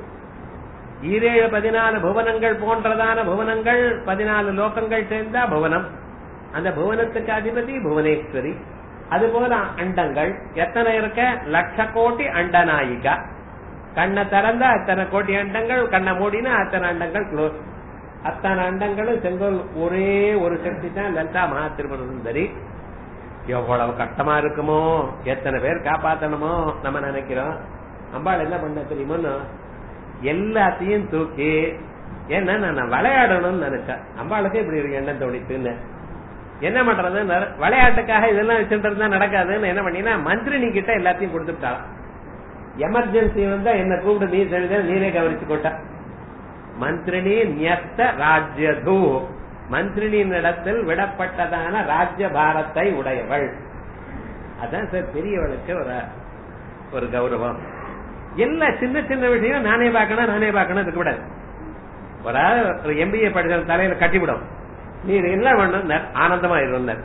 ஈரேழு பதினாலு புவனங்கள் போன்றதான புவனங்கள் பதினாலு லோகங்கள் சேர்ந்தா புவனம் அந்த புவனத்துக்கு அதிபதி புவனேஸ்வரி அதுபோல அண்டங்கள் எத்தனை இருக்க லட்ச கோட்டி அண்டநாயிகா கண்ணை திறந்தா அத்தனை கோடி அண்டங்கள் கண்ணை மூடினா அத்தனை அண்டங்கள் க்ளோஸ் அத்தனை அண்டங்களும் செங்கோல் ஒரே ஒரு சக்தி தான் லலிதா மகா திருமண சுந்தரி எவ்வளவு கஷ்டமா இருக்குமோ எத்தனை பேர் காப்பாத்தணுமோ நம்ம நினைக்கிறோம் அம்பாள் என்ன பண்ண தெரியுமோன்னு எல்லாத்தையும் தூக்கி ஏன்னா நான் விளையாடணும்னு நினைச்சேன் அம்பாளுக்கு இப்படி ஒரு எண்ணம் தோணித்துன்னு என்ன பண்றது விளையாட்டுக்காக இதெல்லாம் வச்சுட்டு இருந்தா நடக்காதுன்னு என்ன பண்ணினா மந்திரினி கிட்ட எல்லாத்தையும் கொடுத்துட்டாளாம் எமர்ஜென்சி வந்தா என்ன கூப்பிட்டு நீ தெரிஞ்ச நீரே கவனிச்சு கொட்ட மந்திரினி நியஸ்த ராஜ்யது மந்திரினியின் இடத்தில் விடப்பட்டதான ராஜ்ய பாரத்தை உடையவள் அதான் சார் பெரியவளுக்கு ஒரு ஒரு கௌரவம் எல்லா சின்ன சின்ன விஷயம் நானே பார்க்கணும் நானே பார்க்கணும் இருக்க கூடாது ஒரு ஆள் ஒரு எம்பிஏ படிச்ச தலையில கட்டிவிடும் நீ இது என்ன பண்ணும் ஆனந்தமா இருந்தார்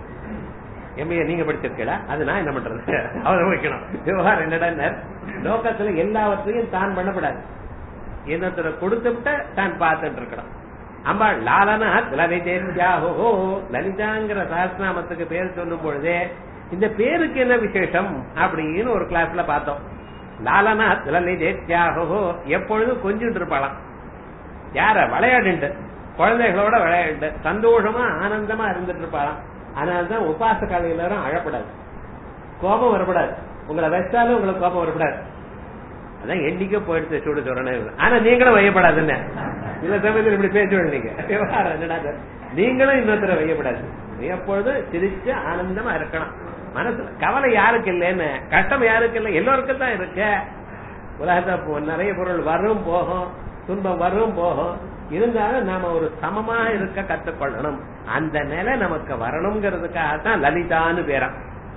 எம்பிஏ நீங்க படிச்சிருக்கீங்களா அது நான் என்ன பண்றது அவர் வைக்கணும் விவகாரம் என்னடா லோகத்துல எல்லாவற்றையும் தான் பண்ணப்படாது இன்னொருத்தர கொடுத்துவிட்ட தான் பார்த்துட்டு இருக்கணும் அம்மா லாலனா லலிதேத்யாஹோ லலிதாங்கிற சாஸ்திரநாமத்துக்கு பேர் சொல்லும் பொழுதே இந்த பேருக்கு என்ன விசேஷம் அப்படின்னு ஒரு கிளாஸ்ல பார்த்தோம் லாலனா லலிதேத்யாஹோ எப்பொழுதும் கொஞ்சிட்டு இருப்பாளாம் யார விளையாடுண்டு குழந்தைகளோட விளையாண்டு சந்தோஷமா ஆனந்தமா இருந்துட்டு இருப்பாளாம் அதனாலதான் உபாச காலையிலும் அழப்படாது கோபம் வரப்படாது உங்களை வச்சாலும் உங்களுக்கு கோபம் வரப்படாது அதான் என்னைக்கோ போயிடுச்சு சூடு சொல்றேன் ஆனா நீங்களும் வையப்படாதுன்னு சில சமயத்தில் இப்படி பேச்சு நீங்க விவகாரம் என்னடா இது? நீங்களும் இன்னொருத்தர வையப்படாது நீ எப்பொழுது சிரிச்சு ஆனந்தமா இருக்கணும் மனசுல கவலை யாருக்கு இல்லைன்னு கஷ்டம் யாருக்கு இல்லை எல்லோருக்கும் தான் இருக்க உலகத்துல போ- நிறைய பொருள் வரும் போகும் துன்பம் வரும் போகும் இருந்தாலும் நாம ஒரு சமமா இருக்க கத்துக்கொள்ளணும் அந்த நிலை நமக்கு வரணுங்கிறதுக்காக தான் லலிதான்னு பேரம்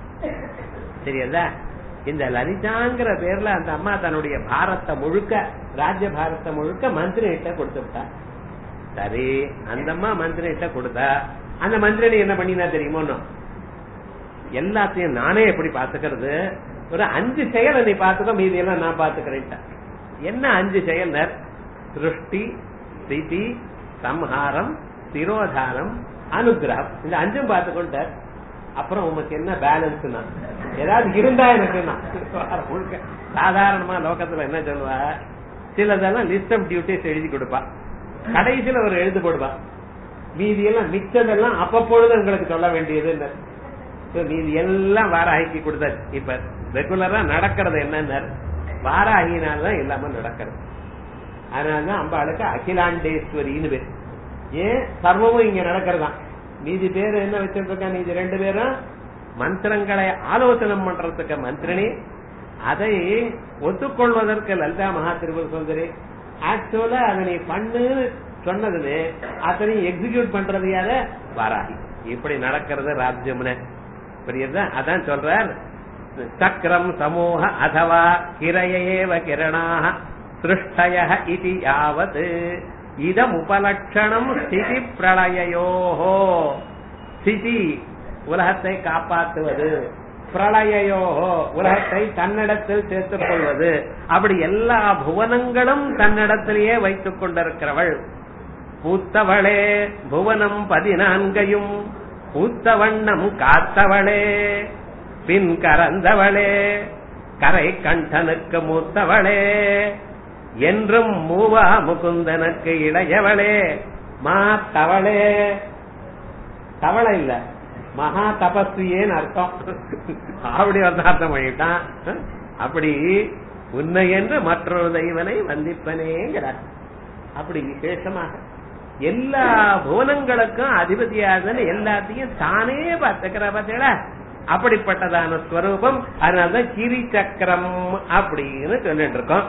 சரியா இந்த லலிதாங்கிற பேர்ல அந்த அம்மா தன்னுடைய பாரத்தை முழுக்க ராஜ்ய பாரத்தை முழுக்க மந்திரிகிட்ட கொடுத்து விட்டா சரி அந்த அம்மா மந்திரிகிட்ட கொடுத்தா அந்த மந்திரி என்ன பண்ணினா தெரியுமோ எல்லாத்தையும் நானே எப்படி பாத்துக்கிறது ஒரு அஞ்சு செயலை நீ பாத்துக்கோ மீதி எல்லாம் நான் பாத்துக்கிறேன் என்ன அஞ்சு செயல் சிருஷ்டி ஸ்திதி சம்ஹாரம் திரோதானம் அனுகிரகம் இந்த அஞ்சும் பார்த்துக்கொண்டார் அப்புறம் உமக்கு என்ன பேலன்ஸ் ஏதாவது இருந்தா எனக்கு முழுக்க சாதாரணமா லோகத்துல என்ன சொல்லுவா சிலதெல்லாம் லிஸ்ட் ஆஃப் டியூட்டிஸ் எழுதி கொடுப்பா கடைசியில ஒரு எழுது போடுவா மீதி எல்லாம் மிச்சதெல்லாம் அப்பப்பொழுது உங்களுக்கு சொல்ல வேண்டியது மீதி எல்லாம் வாராகிக்கு கொடுத்தாச்சு இப்ப ரெகுலரா நடக்கிறது என்னன்னு வாராகினால்தான் எல்லாமே நடக்கிறது அதனாலதான் அம்பாளுக்கு அகிலாண்டேஸ்வரின்னு பேர் ஏன் சர்வமும் இங்க நடக்கிறதா மீதி பேர் என்ன வச்சிருக்கா மீதி ரெண்டு பேரும் மந்திரங்களை ஆலோசனை பண்றதுக்கு மந்திரினி அதை ஒத்துக்கொள்வதற்கு லலிதா மகா திருபுர சுந்தரி ஆக்சுவலா அதை நீ பண்ணுன்னு சொன்னதுன்னு அத்தனையும் எக்ஸிக்யூட் பண்றது யார வராகி இப்படி நடக்கிறது ராஜ்யம்னு புரியுதா அதான் சொல்றார் சக்கரம் சமூக அதவா கிரையேவ கிரணாக சிருஷ்டய இது யாவத் இதம் உபலட்சணம் ஸ்திதி பிரளயோஹோ ஸ்திதி உலகத்தை காப்பாற்றுவது பிரளயோஹோ உலகத்தை தன்னிடத்தில் சேர்த்துக் கொள்வது அப்படி எல்லா புவனங்களும் தன்னிடத்திலேயே வைத்துக் கொண்டிருக்கிறவள் பூத்தவளே புவனம் பதினான்கையும் பூத்த வண்ணம் காத்தவளே பின் கறந்தவளே கரை கண்டனுக்கு மூத்தவளே என்றும் மூவா முகுந்தனுக்கு இளையவளே மாத்தவளே தவளை இல்ல மகா தபஸ்வியேன்னு அர்த்தம் அப்படி வந்து அர்த்தம் பண்ணிட்டான் அப்படி உன்னை என்று மற்றொரு தெய்வனை வந்திப்பனேங்கிறார் அப்படி விசேஷமாக எல்லா புவனங்களுக்கும் அதிபதியாதன்னு எல்லாத்தையும் தானே பார்த்துக்கிற பார்த்தீங்களா அப்படிப்பட்டதான ஸ்வரூபம் அதனாலதான் கிரி சக்கரம் அப்படின்னு சொல்லிட்டு இருக்கோம்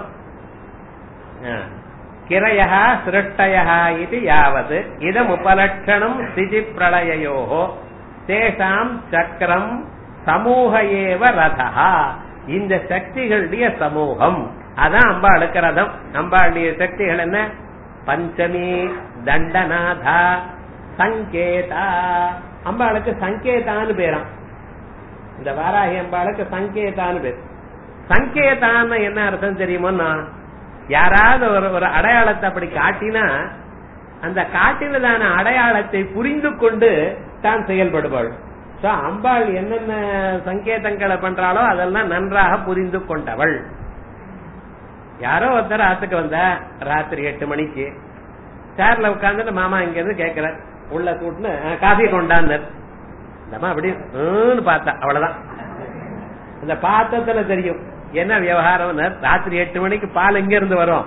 கிரயா சிருஷ்டயா இது யாவது இதம் உபலட்சணம் ஸ்திதி பிரளயோ தேசாம் சக்கரம் சமூக ஏவ ரதா இந்த சக்திகளுடைய சமூகம் அதான் அம்பாளுக்கு ரதம் அம்பாளுடைய சக்திகள் என்ன பஞ்சமி தண்டநாதா சங்கேதா அம்பாளுக்கு சங்கேதான்னு பேராம் இந்த வாராகி அம்பாளுக்கு சங்கேதான்னு பேர் சங்கேதான்னு என்ன அர்த்தம் தெரியுமோன்னா யாராவது ஒரு ஒரு அடையாளத்தை அப்படி காட்டினா அந்த காட்டினதான அடையாளத்தை புரிந்து கொண்டு தான் செயல்படுவாள் சோ அம்பாள் என்னென்ன சங்கேதங்களை பண்றாளோ அதெல்லாம் நன்றாக புரிந்து கொண்டவள் யாரோ ஒருத்தர் ஆத்துக்கு வந்த ராத்திரி எட்டு மணிக்கு சேர்ல உட்கார்ந்துட்டு மாமா இங்க இருந்து கேக்குற உள்ள கூட்டுன்னு காஃபி கொண்டாந்து இந்தம்மா அப்படி பார்த்தா அவ்வளவுதான் இந்த பாத்தத்துல தெரியும் என்ன விவகாரம் ராத்திரி எட்டு மணிக்கு பால் எங்க இருந்து வரும்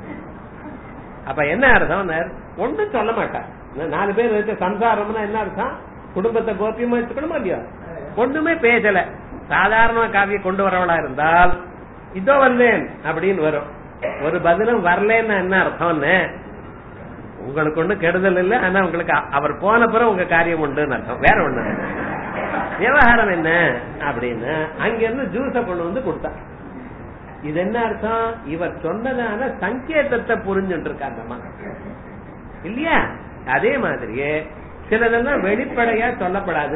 அப்ப என்ன அர்த்தம் ஒன்றும் சொல்ல மாட்டா நாலு பேர் இருக்க சம்சாரம்னா என்ன அர்த்தம் குடும்பத்தை கோப்பியமா வச்சுக்கணுமா இல்லையா ஒண்ணுமே பேசல சாதாரண காவிய கொண்டு வரவளா இருந்தால் இதோ வந்தேன் அப்படின்னு வரும் ஒரு பதிலும் வரலன்னு என்ன அர்த்தம்னு உங்களுக்கு ஒண்ணு கெடுதல் இல்ல ஆனா உங்களுக்கு அவர் போன பிறகு உங்க காரியம் உண்டுன்னு அர்த்தம் வேற ஒண்ணு விவகாரம் என்ன அப்படின்னு அங்க இருந்து ஜூஸ கொண்டு வந்து கொடுத்தா இது என்ன அர்த்தம் இவர் சொன்னதான சங்கேதத்தை புரிஞ்சுட்டு இருக்காங்கம்மா இல்லையா அதே மாதிரியே சிலதெல்லாம் வெளிப்படையா சொல்லப்படாது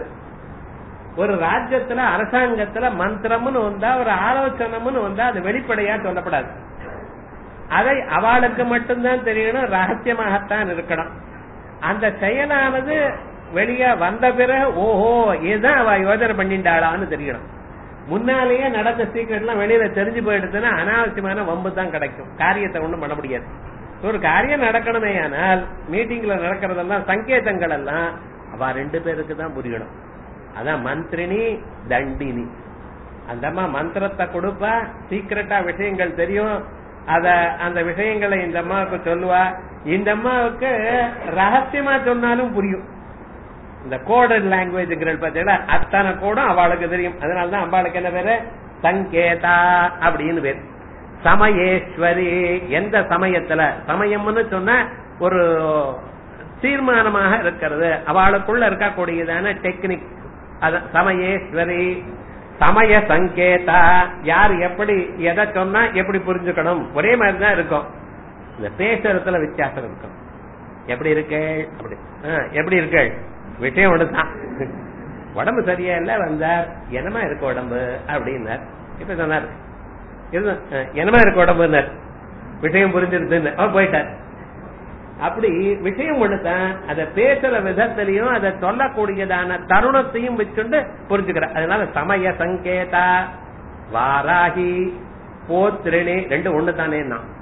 ஒரு ராஜ்யத்துல அரசாங்கத்துல மந்திரம்னு வந்தா ஒரு ஆலோசனம்னு வந்தா அது வெளிப்படையா சொல்லப்படாது அதை அவளுக்கு மட்டும்தான் தெரியணும் ரகசியமாகத்தான் இருக்கணும் அந்த செயலானது வெளியே வந்த பிறகு ஓஹோ இதுதான் அவ யோஜனை பண்ணிட்டாளான்னு தெரியணும் முன்னாலேயே நடந்த சீக்கிரம் எல்லாம் வெளியில தெரிஞ்சு போயிடுச்சுன்னா அனாவசியமான வம்பு தான் கிடைக்கும் காரியத்தை ஒண்ணும் பண்ண முடியாது ஒரு காரியம் நடக்கணுமே ஆனால் மீட்டிங்ல நடக்கிறதெல்லாம் சங்கேதங்கள் எல்லாம் அவ ரெண்டு பேருக்கு தான் புரியணும் அதான் மந்திரினி தண்டினி அந்தம்மா மந்திரத்தை கொடுப்பா சீக்கிரட்டா விஷயங்கள் தெரியும் அத அந்த விஷயங்களை இந்த அம்மாவுக்கு சொல்லுவா இந்த அம்மாவுக்கு ரகசியமா சொன்னாலும் புரியும் இந்த கோடட் லாங்குவேஜ்ங்கிறது பார்த்தீங்கன்னா அத்தனை கோடும் அவளுக்கு தெரியும் அதனாலதான் அம்பாளுக்கு என்ன பேரு சங்கேதா அப்படின்னு பேரு சமயேஸ்வரி எந்த சமயத்துல சமயம்னு சொன்ன ஒரு தீர்மானமாக இருக்கிறது அவளுக்குள்ள இருக்கக்கூடியதான டெக்னிக் சமயேஸ்வரி சமய சங்கேதா யார் எப்படி எதை சொன்னா எப்படி புரிஞ்சுக்கணும் ஒரே மாதிரி தான் இருக்கும் இந்த பேசுறதுல வித்தியாசம் இருக்கும் எப்படி இருக்கு அப்படி எப்படி இருக்கு விஷயம் ஒண்ணுதான் உடம்பு சரியா இல்ல வந்தார் என்னமா இருக்கு உடம்பு அப்படின்னார் இப்ப சொன்னார் என்னமா இருக்கு உடம்புன்னார் விஷயம் புரிஞ்சிருச்சுன்னு அவர் போயிட்டார் அப்படி விஷயம் ஒண்ணுதான் அத பேசுற விதத்திலையும் அதை சொல்லக்கூடியதான தருணத்தையும் வச்சுண்டு புரிஞ்சுக்கிற அதனால சமய சங்கேதா வாராகி போத்திரிணி ரெண்டு ஒண்ணு தானே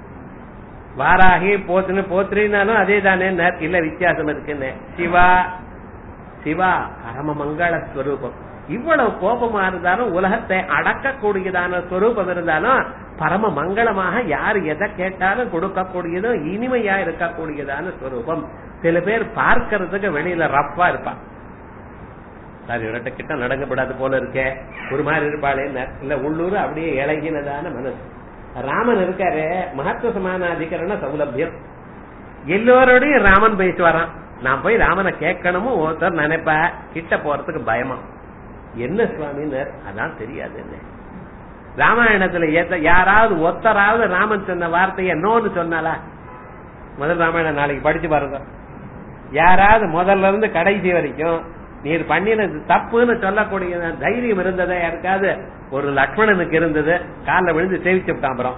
வாராகி போத்தினு போத்திரினாலும் அதே தானே இல்ல வித்தியாசம் இருக்குன்னு சிவா சிவா பரம மங்கள ஸ்வரூபம் இவ்வளவு கோபமா இருந்தாலும் உலகத்தை அடக்கக்கூடியதான ஸ்வரூபம் இருந்தாலும் பரம மங்களமாக யார் எதை கேட்டாலும் கொடுக்கக்கூடியதும் இனிமையா இருக்கக்கூடியதான ஸ்வரூபம் சில பேர் பார்க்கறதுக்கு வெளியில ரப்பா இருப்பா சார் இவர்கிட்ட கிட்ட நடங்கப்படாது போல இருக்கே ஒரு மாதிரி இருப்பாளே இல்ல உள்ளூர் அப்படியே இழகினதான மனசு ராமன் இருக்காரு மகத்துவ சமானாதிகரண சௌலபியம் எல்லோரோடையும் ராமன் பேசுவாராம் நான் போய் ராமனை கேட்கணுமோ ஒருத்தர் நினைப்பா கிட்ட போறதுக்கு பயமா என்ன சுவாமினர் அதான் தெரியாது என்ன ராமாயணத்துல ஏத்த யாராவது ஒத்தராவது ராமன் சொன்ன வார்த்தைய நோன்னு சொன்னாலா முதல் ராமாயணம் நாளைக்கு படிச்சு பாருங்க யாராவது முதல்ல இருந்து கடைசி வரைக்கும் நீர் பண்ணினது தப்புன்னு சொல்லக்கூடிய தைரியம் இருந்ததா யாருக்காவது ஒரு லக்ஷ்மணனுக்கு இருந்தது காலில் விழுந்து சேவிச்சு விட்டான் அப்புறம்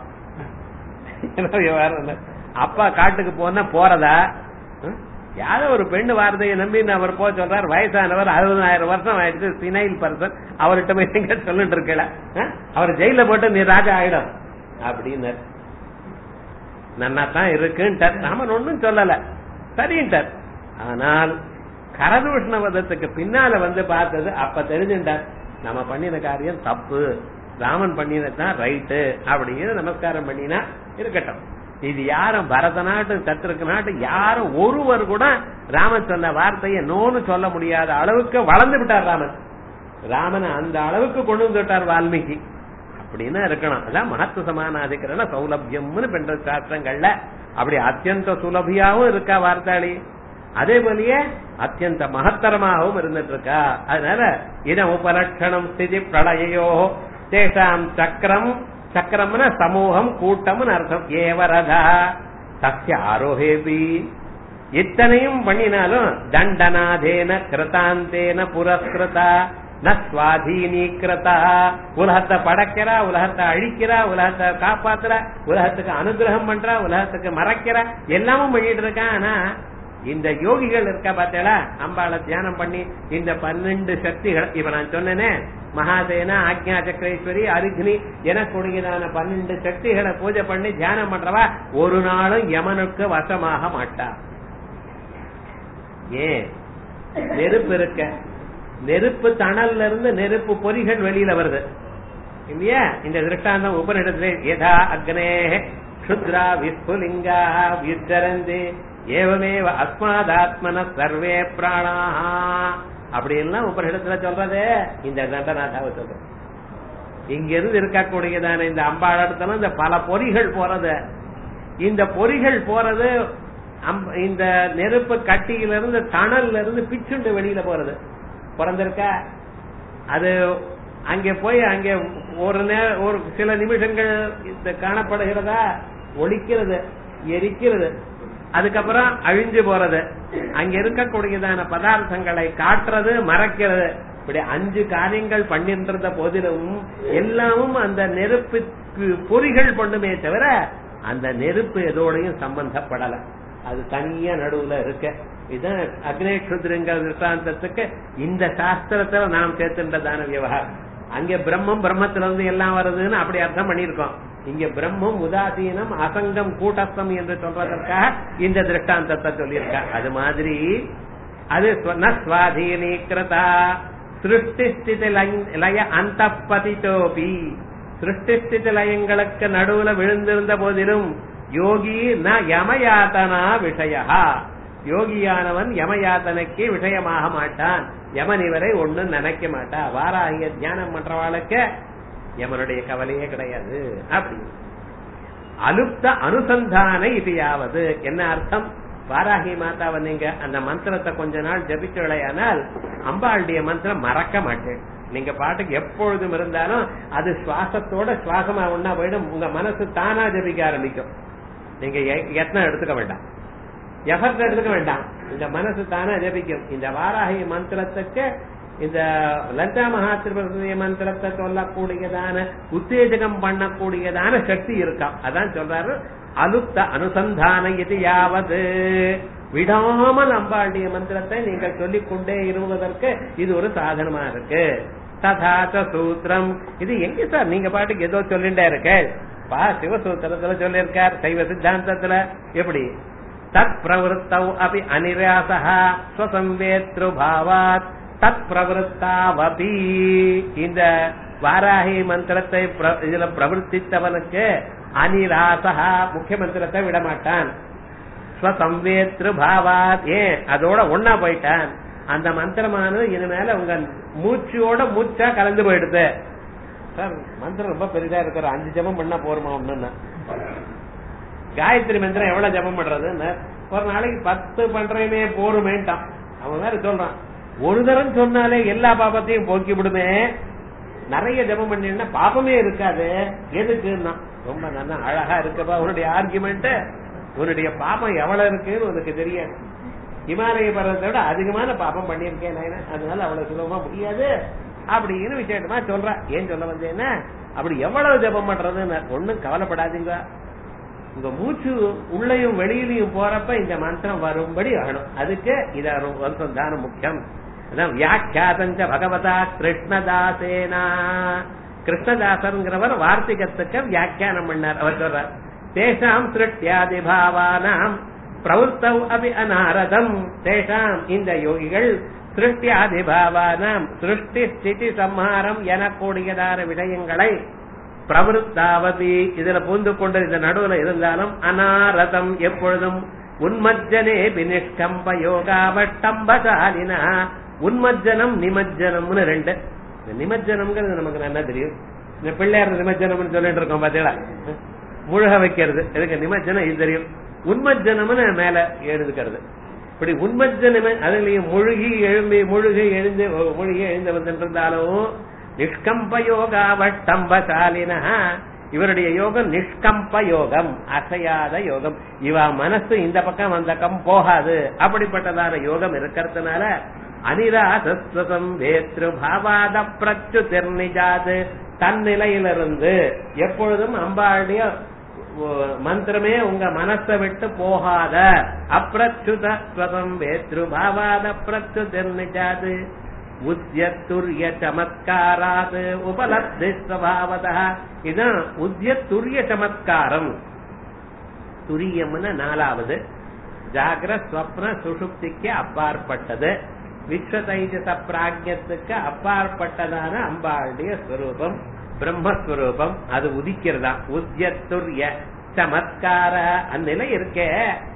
அப்பா காட்டுக்கு போனா போறதா யாரோ ஒரு பெண்ணு வார்த்தையை நம்பி அவர் போக சொல்றாரு வயசானவர் அறுபதாயிரம் வருஷம் ஆயிடுச்சு சினைல் பர்சன் அவர்கிட்ட போய் எங்க சொல்லிட்டு இருக்கல அவர் ஜெயில போட்டு நீ ராஜா ஆயிடும் அப்படின்னு நன்னா தான் இருக்குன்ட்டார் ராமன் ஒன்னும் சொல்லல சரின்ட்டார் ஆனால் கரதூஷ்ண வதத்துக்கு பின்னால வந்து பார்த்தது அப்ப தெரிஞ்சுட்டார் நம்ம பண்ணின காரியம் தப்பு ராமன் பண்ணினதுதான் ரைட்டு அப்படின்னு நமஸ்காரம் பண்ணினா இருக்கட்டும் இது யாரும் பரத நாட்டு சத்திருக்கு நாட்டு யாரும் ஒருவர் கூட ராமன் சொன்ன வார்த்தையை நோன்னு சொல்ல முடியாத அளவுக்கு வளர்ந்து விட்டார் ராமன் ராமனை அந்த அளவுக்கு கொண்டு வந்துட்டார் வால்மீகி அப்படின்னு இருக்கணும் அதான் மகத்துவ சமானாதிகரண சௌலபியம்னு பெண்ட சாஸ்திரங்கள்ல அப்படி அத்தியந்த சுலபியாவும் இருக்கா வார்த்தாளி அதே போலயே அத்தியந்த மகத்தரமாகவும் இருந்துட்டு இருக்கா அதனால இன உபலட்சணம் ஸ்திதி பிரளயோ தேசாம் சக்கரம் சக்கரம்னா சமூகம் கூட்டம்னு அர்த்தம் ஏவரதா சத்திய ஆரோஹேபி இத்தனையும் பண்ணினாலும் தண்டனாதேன கிருதாந்தேன புரஸ்கிருதா நஸ்வாதீனீக்கிரதா உலகத்தை படைக்கிறா உலகத்தை அழிக்கிறா உலகத்தை காப்பாத்துறா உலகத்துக்கு அனுகிரகம் பண்றா உலகத்துக்கு மறைக்கிறா எல்லாமும் பண்ணிட்டு இருக்கான் ஆனா இந்த யோகிகள் இருக்கா பார்த்தேடா அம்பாளை தியானம் பண்ணி இந்த பன்னெண்டு சக்திகள் இப்ப நான் சொன்னேனே மகாதேனா ஆக்ஞா சக்கரேஸ்வரி அரிக்னி எனக்கூடியதான பன்னெண்டு சக்திகளை பூஜை பண்ணி தியானம் பண்றவா ஒரு நாளும் யமனுக்கு வசமாக மாட்டா ஏன் நெருப்பு இருக்க நெருப்பு தணல்ல இருந்து நெருப்பு பொறிகள் வெளியில வருது இல்லையா இந்த திருஷ்டாந்தம் உபனிடத்துல யதா அக்னே க்ஷுத்ரா விஸ்புலிங்கா வியுத்தரந்தே ஏவமேவ அஸ்மாதாத்மன சர்வே பிராணாஹா அப்படி எல்லாம் உபனிடத்துல சொல்றது இந்த தண்டநாதாவை சொல்றது இங்க இருந்து இருக்கக்கூடியதான இந்த அம்பாளத்துல இந்த பல பொறிகள் போறது இந்த பொறிகள் போறது இந்த நெருப்பு கட்டியிலிருந்து தணல்ல இருந்து பிச்சுண்டு வெளியில போறது பிறந்திருக்கா அது அங்கே போய் அங்கே ஒரு நேரம் ஒரு சில நிமிஷங்கள் இந்த காணப்படுகிறதா ஒழிக்கிறது எரிக்கிறது அதுக்கப்புறம் அழிஞ்சு போறது அங்க இருக்கக்கூடியதான பதார்த்தங்களை காட்டுறது மறைக்கிறது இப்படி அஞ்சு காரியங்கள் பண்ணின்ற போதிலும் எல்லாமும் அந்த நெருப்புக்கு பொறிகள் பண்ணுமே தவிர அந்த நெருப்பு எதோடையும் சம்பந்தப்படல அது தனியா நடுவுல இருக்க இதுதான் அக்னேஷுத்ருங்கிற திருஷ்டாந்தத்துக்கு இந்த சாஸ்திரத்துல நாம் சேர்த்துன்றதான விவகாரம் அங்க பிரம்மம் பிரம்மத்துல இருந்து எல்லாம் வருதுன்னு அப்படி அர்த்தம் பண்ணிருக்கோம் இங்க பிரம்மம் உதாசீனம் அசங்கம் கூட்டஸ்தம் என்று சொல்றதற்காக இந்த திருஷ்டாந்தத்தை சொல்லியிருக்க அது மாதிரி அது ஸ்வாதீனீகிருதா சிருஷ்டி ஸ்திதி லய அந்த பதித்தோபி சிருஷ்டி ஸ்திதி லயங்களுக்கு நடுவுல விழுந்திருந்த போதிலும் யோகி ந யமயாத்தனா விஷயா யோகியானவன் யமயாத்தனைக்கு விஷயமாக மாட்டான் யமன் இவரை ஒண்ணும் நினைக்க மாட்டா வாராகிய தியானம் பண்றவாளுக்கு யமனுடைய கவலையே கிடையாது அப்படி அலுப்த அனுசந்தான இது யாவது என்ன அர்த்தம் வாராகி மாதாவை நீங்க அந்த மந்திரத்தை கொஞ்ச நாள் ஜபிச்சுடையானால் அம்பாளுடைய மந்திரம் மறக்க மாட்டேன் நீங்க பாட்டுக்கு எப்பொழுதும் இருந்தாலும் அது சுவாசத்தோட சுவாசமா ஒன்னா போயிடும் உங்க மனசு தானா ஜபிக்க ஆரம்பிக்கும் நீங்க எத்தனை எடுத்துக்க வேண்டாம் எஃபர்ட் எடுத்துக்க வேண்டாம் இந்த மனசு தானே ஜபிக்கும் இந்த வாராகி மந்திரத்துக்கு இந்த லலிதா மகாத்திரிபுர மந்திரத்தை சொல்லக்கூடியதான உத்தேஜகம் பண்ணக்கூடியதான சக்தி இருக்காம் அதான் சொல்றாரு அலுப்த அனுசந்தான இது யாவது விடாமல் அம்பாளுடைய மந்திரத்தை நீங்கள் சொல்லிக் கொண்டே இருவதற்கு இது ஒரு சாதனமா இருக்கு ததாச்ச சூத்திரம் இது எங்க சார் நீங்க பாட்டுக்கு ஏதோ சொல்லிட்டே இருக்க பா சிவசூத்திரத்துல சொல்லியிருக்கார் சைவ சித்தாந்தத்துல எப்படி தத் பிரவருத்தவ் அபி அனிராசா ஸ்வசம்வேத்ரு பாவாத் தத் பிரவருத்தாவபி இந்த வாராகி மந்திரத்தை இதுல பிரவர்த்தித்தவனுக்கு அனிராசா முக்கிய மந்திரத்தை விடமாட்டான் ஸ்வசம்வேத்ரு பாவாத் ஏன் அதோட ஒன்னா போயிட்டான் அந்த மந்திரமானது இனிமேல உங்க மூச்சோட மூச்சா கலந்து போயிடுது சார் மந்திரம் ரொம்ப பெரிதா இருக்கிற அஞ்சு ஜபம் பண்ணா போருமா ஒண்ணுன்னு காயத்ரி மந்திரம் எவ்வளவு ஜபம் பண்றதுன்னு ஒரு நாளைக்கு பத்து பண்றேனே போருமேன்ட்டான் அவன் வேற சொல்றான் ஒரு தரம் சொன்னாலே எல்லா பாபத்தையும் போக்கி விடுமே நிறைய ஜபம் பண்ணீங்கன்னா பாபமே இருக்காது எதுக்குன்னா ரொம்ப நல்லா அழகா இருக்கப்பா உன்னுடைய ஆர்குமெண்ட் உன்னுடைய பாபம் எவ்வளவு இருக்குன்னு உனக்கு தெரியாது இமாலய பர்வத்தை விட அதிகமான பாபம் பண்ணியிருக்கேன் நாயனா அதனால அவ்வளவு சுலபமா முடியாது அப்படின்னு விசேஷமா சொல்றா ஏன் சொல்ல வந்தேன்னா அப்படி எவ்வளவு ஜபம் பண்றதுன்னு ஒண்ணும் கவலைப்படாதீங்க உங்க மூச்சு உள்ளயும் வெளியிலையும் போறப்ப இந்த மந்திரம் வரும்படி வேணும் அதுக்கு இத வருஷம் தான முக்கியம் அதான் வியாக்கியாதஞ்ச பகவதா கிருஷ்ணதாசேனா கிருஷ்ணதாசருங்கிறவர் வார்த்திகத்துக்கு வியாக்கியானம் பண்ணார் அவர் சொல்றார் தேசாம் சிருஷ்டியாதி பாவானாம் பிரவருத்தவ் அபி அநாரதம் தேசாம் இந்த யோகிகள் சிருஷ்டியாதி பாவானாம் சிருஷ்டி ஸ்திதி சம்ஹாரம் எனக்கூடியதான விஷயங்களை பிரவருத்தாவதி இதுல பூந்து கொண்டு இந்த நடுவுல இருந்தாலும் அனாரதம் எப்பொழுதும் உன்மஜ்ஜனே பினிஷ்கம்ப யோகாவட்டம்பசாலினா உன்மஜ்ஜனம் நிமஜ்ஜனம்னு ரெண்டு இந்த நிமஜ்ஜனம்ங்கிறது நமக்கு நல்லா தெரியும் இந்த பிள்ளையார் நிமஜ்ஜனம்னு சொல்லிட்டு இருக்கோம் பாத்தீங்களா முழுக வைக்கிறது இதுக்கு நிமஜ்ஜனம் இது தெரியும் உன்மஜ்ஜனம்னு மேல எழுதுக்கிறது இப்படி உன்மஜ்ஜனமே அதுலயும் முழுகி எழும்பி முழுகி எழுந்து முழுகி எழுந்து வந்திருந்தாலும் நிஷ்கம்ப யோகாவட்டம்பசாலின இவருடைய யோகம் நிஷ்கம்ப யோகம் அசையாத யோகம் இவ மனசு இந்த பக்கம் அந்த பக்கம் போகாது அப்படிப்பட்டதான யோகம் இருக்கிறதுனால அனிராசஸ்வசம் வேத்ரு பாவாத பிரச்சு தெர்னிஜாது தன்னிலையிலிருந்து எப்பொழுதும் அம்பாளுடைய மந்திரமே உங்க மனசை விட்டு போகாத அப்பிரச்சுத ஸ்வதம் வேத்ரு பாவாத பிரச்சு தெர்னிஜாது உத்யத்துரிய சமத்காராத் உபலப்தி ஸ்வபாவத இதுதான் உத்யத்துரிய சமத்காரம் துரியம்னு நாலாவது ஜாகிர ஸ்வப்ன சுஷுப்திக்கு அப்பாற்பட்டது விஸ்வதைஜச பிராஜ்யத்துக்கு அப்பாற்பட்டதான அம்பாளுடைய ஸ்வரூபம் பிரம்மஸ்வரூபம் அது உதிக்கிறதா உத்யத்துரிய சமத்கார அந்நிலை இருக்கே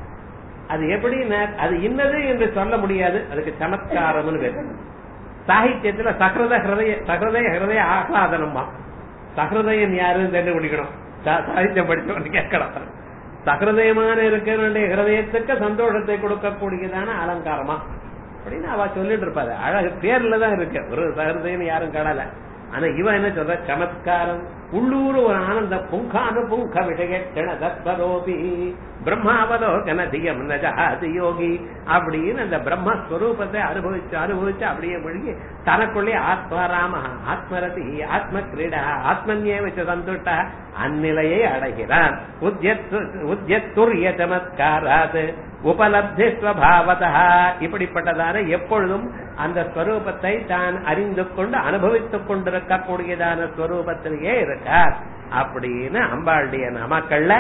அது எப்படின்னா அது இன்னது என்று சொல்ல முடியாது அதுக்கு சமத்காரம்னு பேர் சாகித்யத்துல சகிருத ஹிருதய சகிருதய ஹிருதய ஆஹ்லாதனமா சகிருதயன் யாருன்னு தெரிந்து பிடிக்கணும் சாகித்யம் படிச்சவன் கேட்கலாம் சகிருதயமான இருக்கிற ஹிருதயத்துக்கு சந்தோஷத்தை கொடுக்கக்கூடியதான அலங்காரமா அப்படின்னு அவ சொல்லிட்டு இருப்பாரு அழகு பேர்ல தான் இருக்கு ஒரு சகிருதயம் யாரும் கடல ஆனா இவன் என்ன சொல்ற சமத்காரம் உள்ளூர் ஒரு ஆனந்த புங்கானு புங்க விஷய தத்பரோபி பிரம்மாவலோகன தியம் நஜாதி யோகி அப்படின்னு அந்த பிரம்மஸ்வரூபத்தை அனுபவிச்சு அனுபவிச்சு அப்படியே முழுகி தனக்குள்ளே ஆத்மராம ஆத்மரதி ஆத்ம கிரீடா ஆத்மன்யே வச்ச சந்துட்ட அந்நிலையை அடைகிறான் உத்யத்துரிய சமத்காராத் உபலப்தி ஸ்வபாவதா இப்படிப்பட்டதான எப்பொழுதும் அந்த ஸ்வரூபத்தை தான் அறிந்து கொண்டு அனுபவித்துக் கொண்டிருக்கக்கூடியதான ஸ்வரூபத்திலேயே இருக்கார் அப்படின்னு அம்பாளுடைய நமக்கள்ல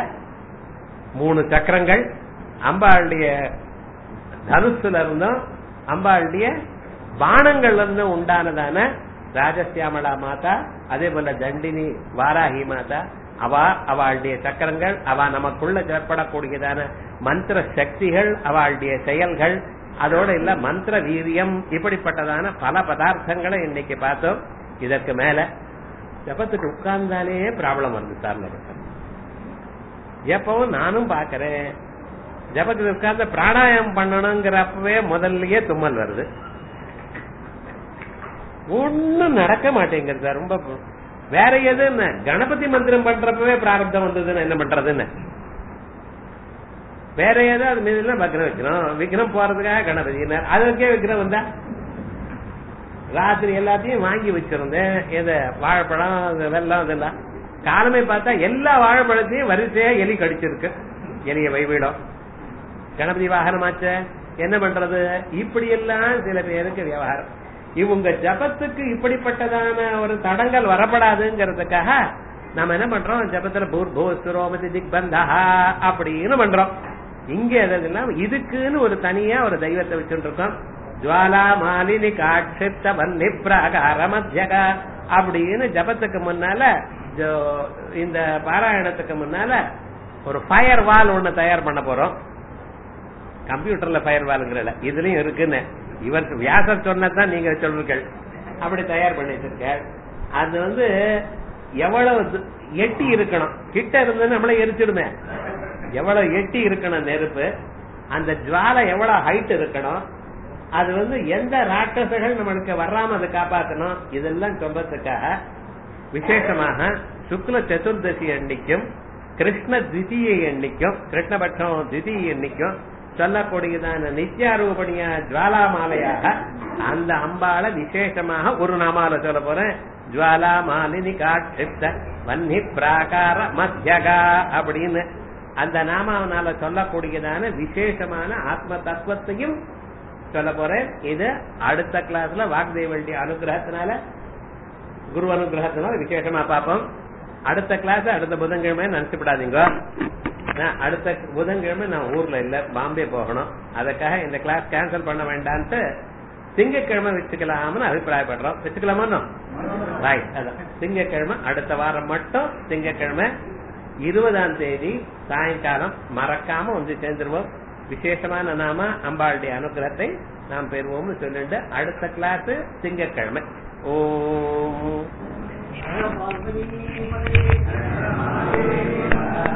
மூணு சக்கரங்கள் அம்பாளுடைய தனுசுல இருந்தும் அம்பாளுடைய பானங்கள்ல இருந்தும் உண்டானதான ராஜசியாமலா மாதா அதே போல தண்டினி வாராகி மாதா அவ அவளுடைய சக்கரங்கள் அவ நமக்குள்ள ஏற்படக்கூடியதான மந்திர சக்திகள் அவளுடைய செயல்கள் அதோட இல்ல மந்திர வீரியம் இப்படிப்பட்டதான பல பதார்த்தங்களை இன்னைக்கு பார்த்தோம் இதற்கு மேல ஜபத்துக்கு உட்கார்ந்தாலே ப்ராப்ளம் வருது சார் நமக்கு எப்பவும் நானும் பாக்குறேன் ஜபத்துக்கு உட்கார்ந்து பிராணாயம் பண்ணணுங்கிறப்பவே முதல்லயே தும்மல் வருது ஒண்ணும் நடக்க மாட்டேங்குது சார் ரொம்ப வேற எது என்ன கணபதி மந்திரம் பண்றப்பவே பிராரப்தம் வந்ததுன்னு என்ன பண்றதுன்னு வேற ஏதாவது மீதுல விக்ரம் வைக்கணும் விக்ரம் போறதுக்காக கணபதி அதற்கே விக்ரம் வந்தா ராத்திரி எல்லாத்தையும் வாங்கி வச்சிருந்தேன் எது வாழைப்பழம் வெள்ளம் இதெல்லாம் காலமே பார்த்தா எல்லா வாழைப்பழத்தையும் வரிசையா எலி கடிச்சிருக்கு எலிய வைவிடம் கணபதி வாகனமாச்ச என்ன பண்றது இப்படி எல்லாம் சில பேருக்கு விவகாரம் இவங்க ஜபத்துக்கு இப்படிப்பட்டதான ஒரு தடங்கள் வரப்படாதுங்கிறதுக்காக நாம என்ன பண்றோம் ஜபத்துல பூர்போஸ்ரோமதி திக்பந்தா அப்படின்னு பண்றோம் இங்க எதெல்லாம் இதுக்குன்னு ஒரு தனியா ஒரு தெய்வத்தை வச்சுட்டு இருக்கோம் ஜுவாலா மாலினி காட்சிப்த வன்னி பிராகார மத்தியக அப்படின்னு ஜபத்துக்கு முன்னால இந்த பாராயணத்துக்கு முன்னால ஒரு ஃபயர் வால் ஒண்ணு தயார் பண்ண போறோம் கம்ப்யூட்டர்ல ஃபயர் வால்ங்கிறல இதுலயும் இருக்குன்னு இவர் வியாசர் சொன்னதான் நீங்க சொல்றீர்கள் அப்படி தயார் பண்ணி வச்சிருக்கார் அது வந்து எவ்வளவு து- எட்டி இருக்கணும் கிட்ட இருந்து நம்மள எரிச்சிடுமே எவ்வளவு எட்டி இருக்கணும் நெருப்பு அந்த ஜுவாலை எவ்வளவு ஹைட் இருக்கணும் அது வந்து எந்த ராட்சசர்கள் நம்மளுக்கு வராம அதை காப்பாத்தணும் இதெல்லாம் சொல்றதுக்காக விசேஷமாக சுக்ல சதுர்தசி அன்னைக்கும் கிருஷ்ண திதியை எண்ணிக்கும் கிருஷ்ணபட்சம் திதியை எண்ணிக்கும் சொல்லக்கூடியதான நித்யாரூபணிய ஜுவாலா மாலையாக அந்த அம்பாளை விசேஷமாக ஒரு நாமால சொல்ல போறேன் ஜுவாலா மாலினி காட்சித்த வன்னி பிராகார மத்தியகா அப்படின்னு அந்த நாமாவனால சொல்லக்கூடியதான விசேஷமான ஆத்ம தத்துவத்தையும் சொல்ல போறேன் இது அடுத்த கிளாஸ்ல வாக்தேவல்டி அனுகிரகத்தினால குரு அனுகிரகத்தினால விசேஷமா பார்ப்போம் அடுத்த கிளாஸ் அடுத்த புதன்கிழமை நினைச்சுப்படாதீங்க நான் அடுத்த புதன்கிழமை நான் ஊர்ல இல்ல பாம்பே போகணும் அதுக்காக இந்த கிளாஸ் கேன்சல் பண்ண வேண்டான்ட்டு திங்கட்கிழமை வச்சுக்கலாம்னு அபிப்பிராயப்படுறோம் வச்சுக்கலாமா ரைட் அதான் திங்கட்கிழமை அடுத்த வாரம் மட்டும் திங்கட்கிழமை இருபதாம் தேதி சாயங்காலம் மறக்காம வந்து சேர்ந்துருவோம் விசேஷமான நாம அம்பாளுடைய அனுகிரகத்தை நாம் பெறுவோம்னு சொல்லிட்டு அடுத்த கிளாஸ் திங்கட்கிழமை ஓம் பார்வதி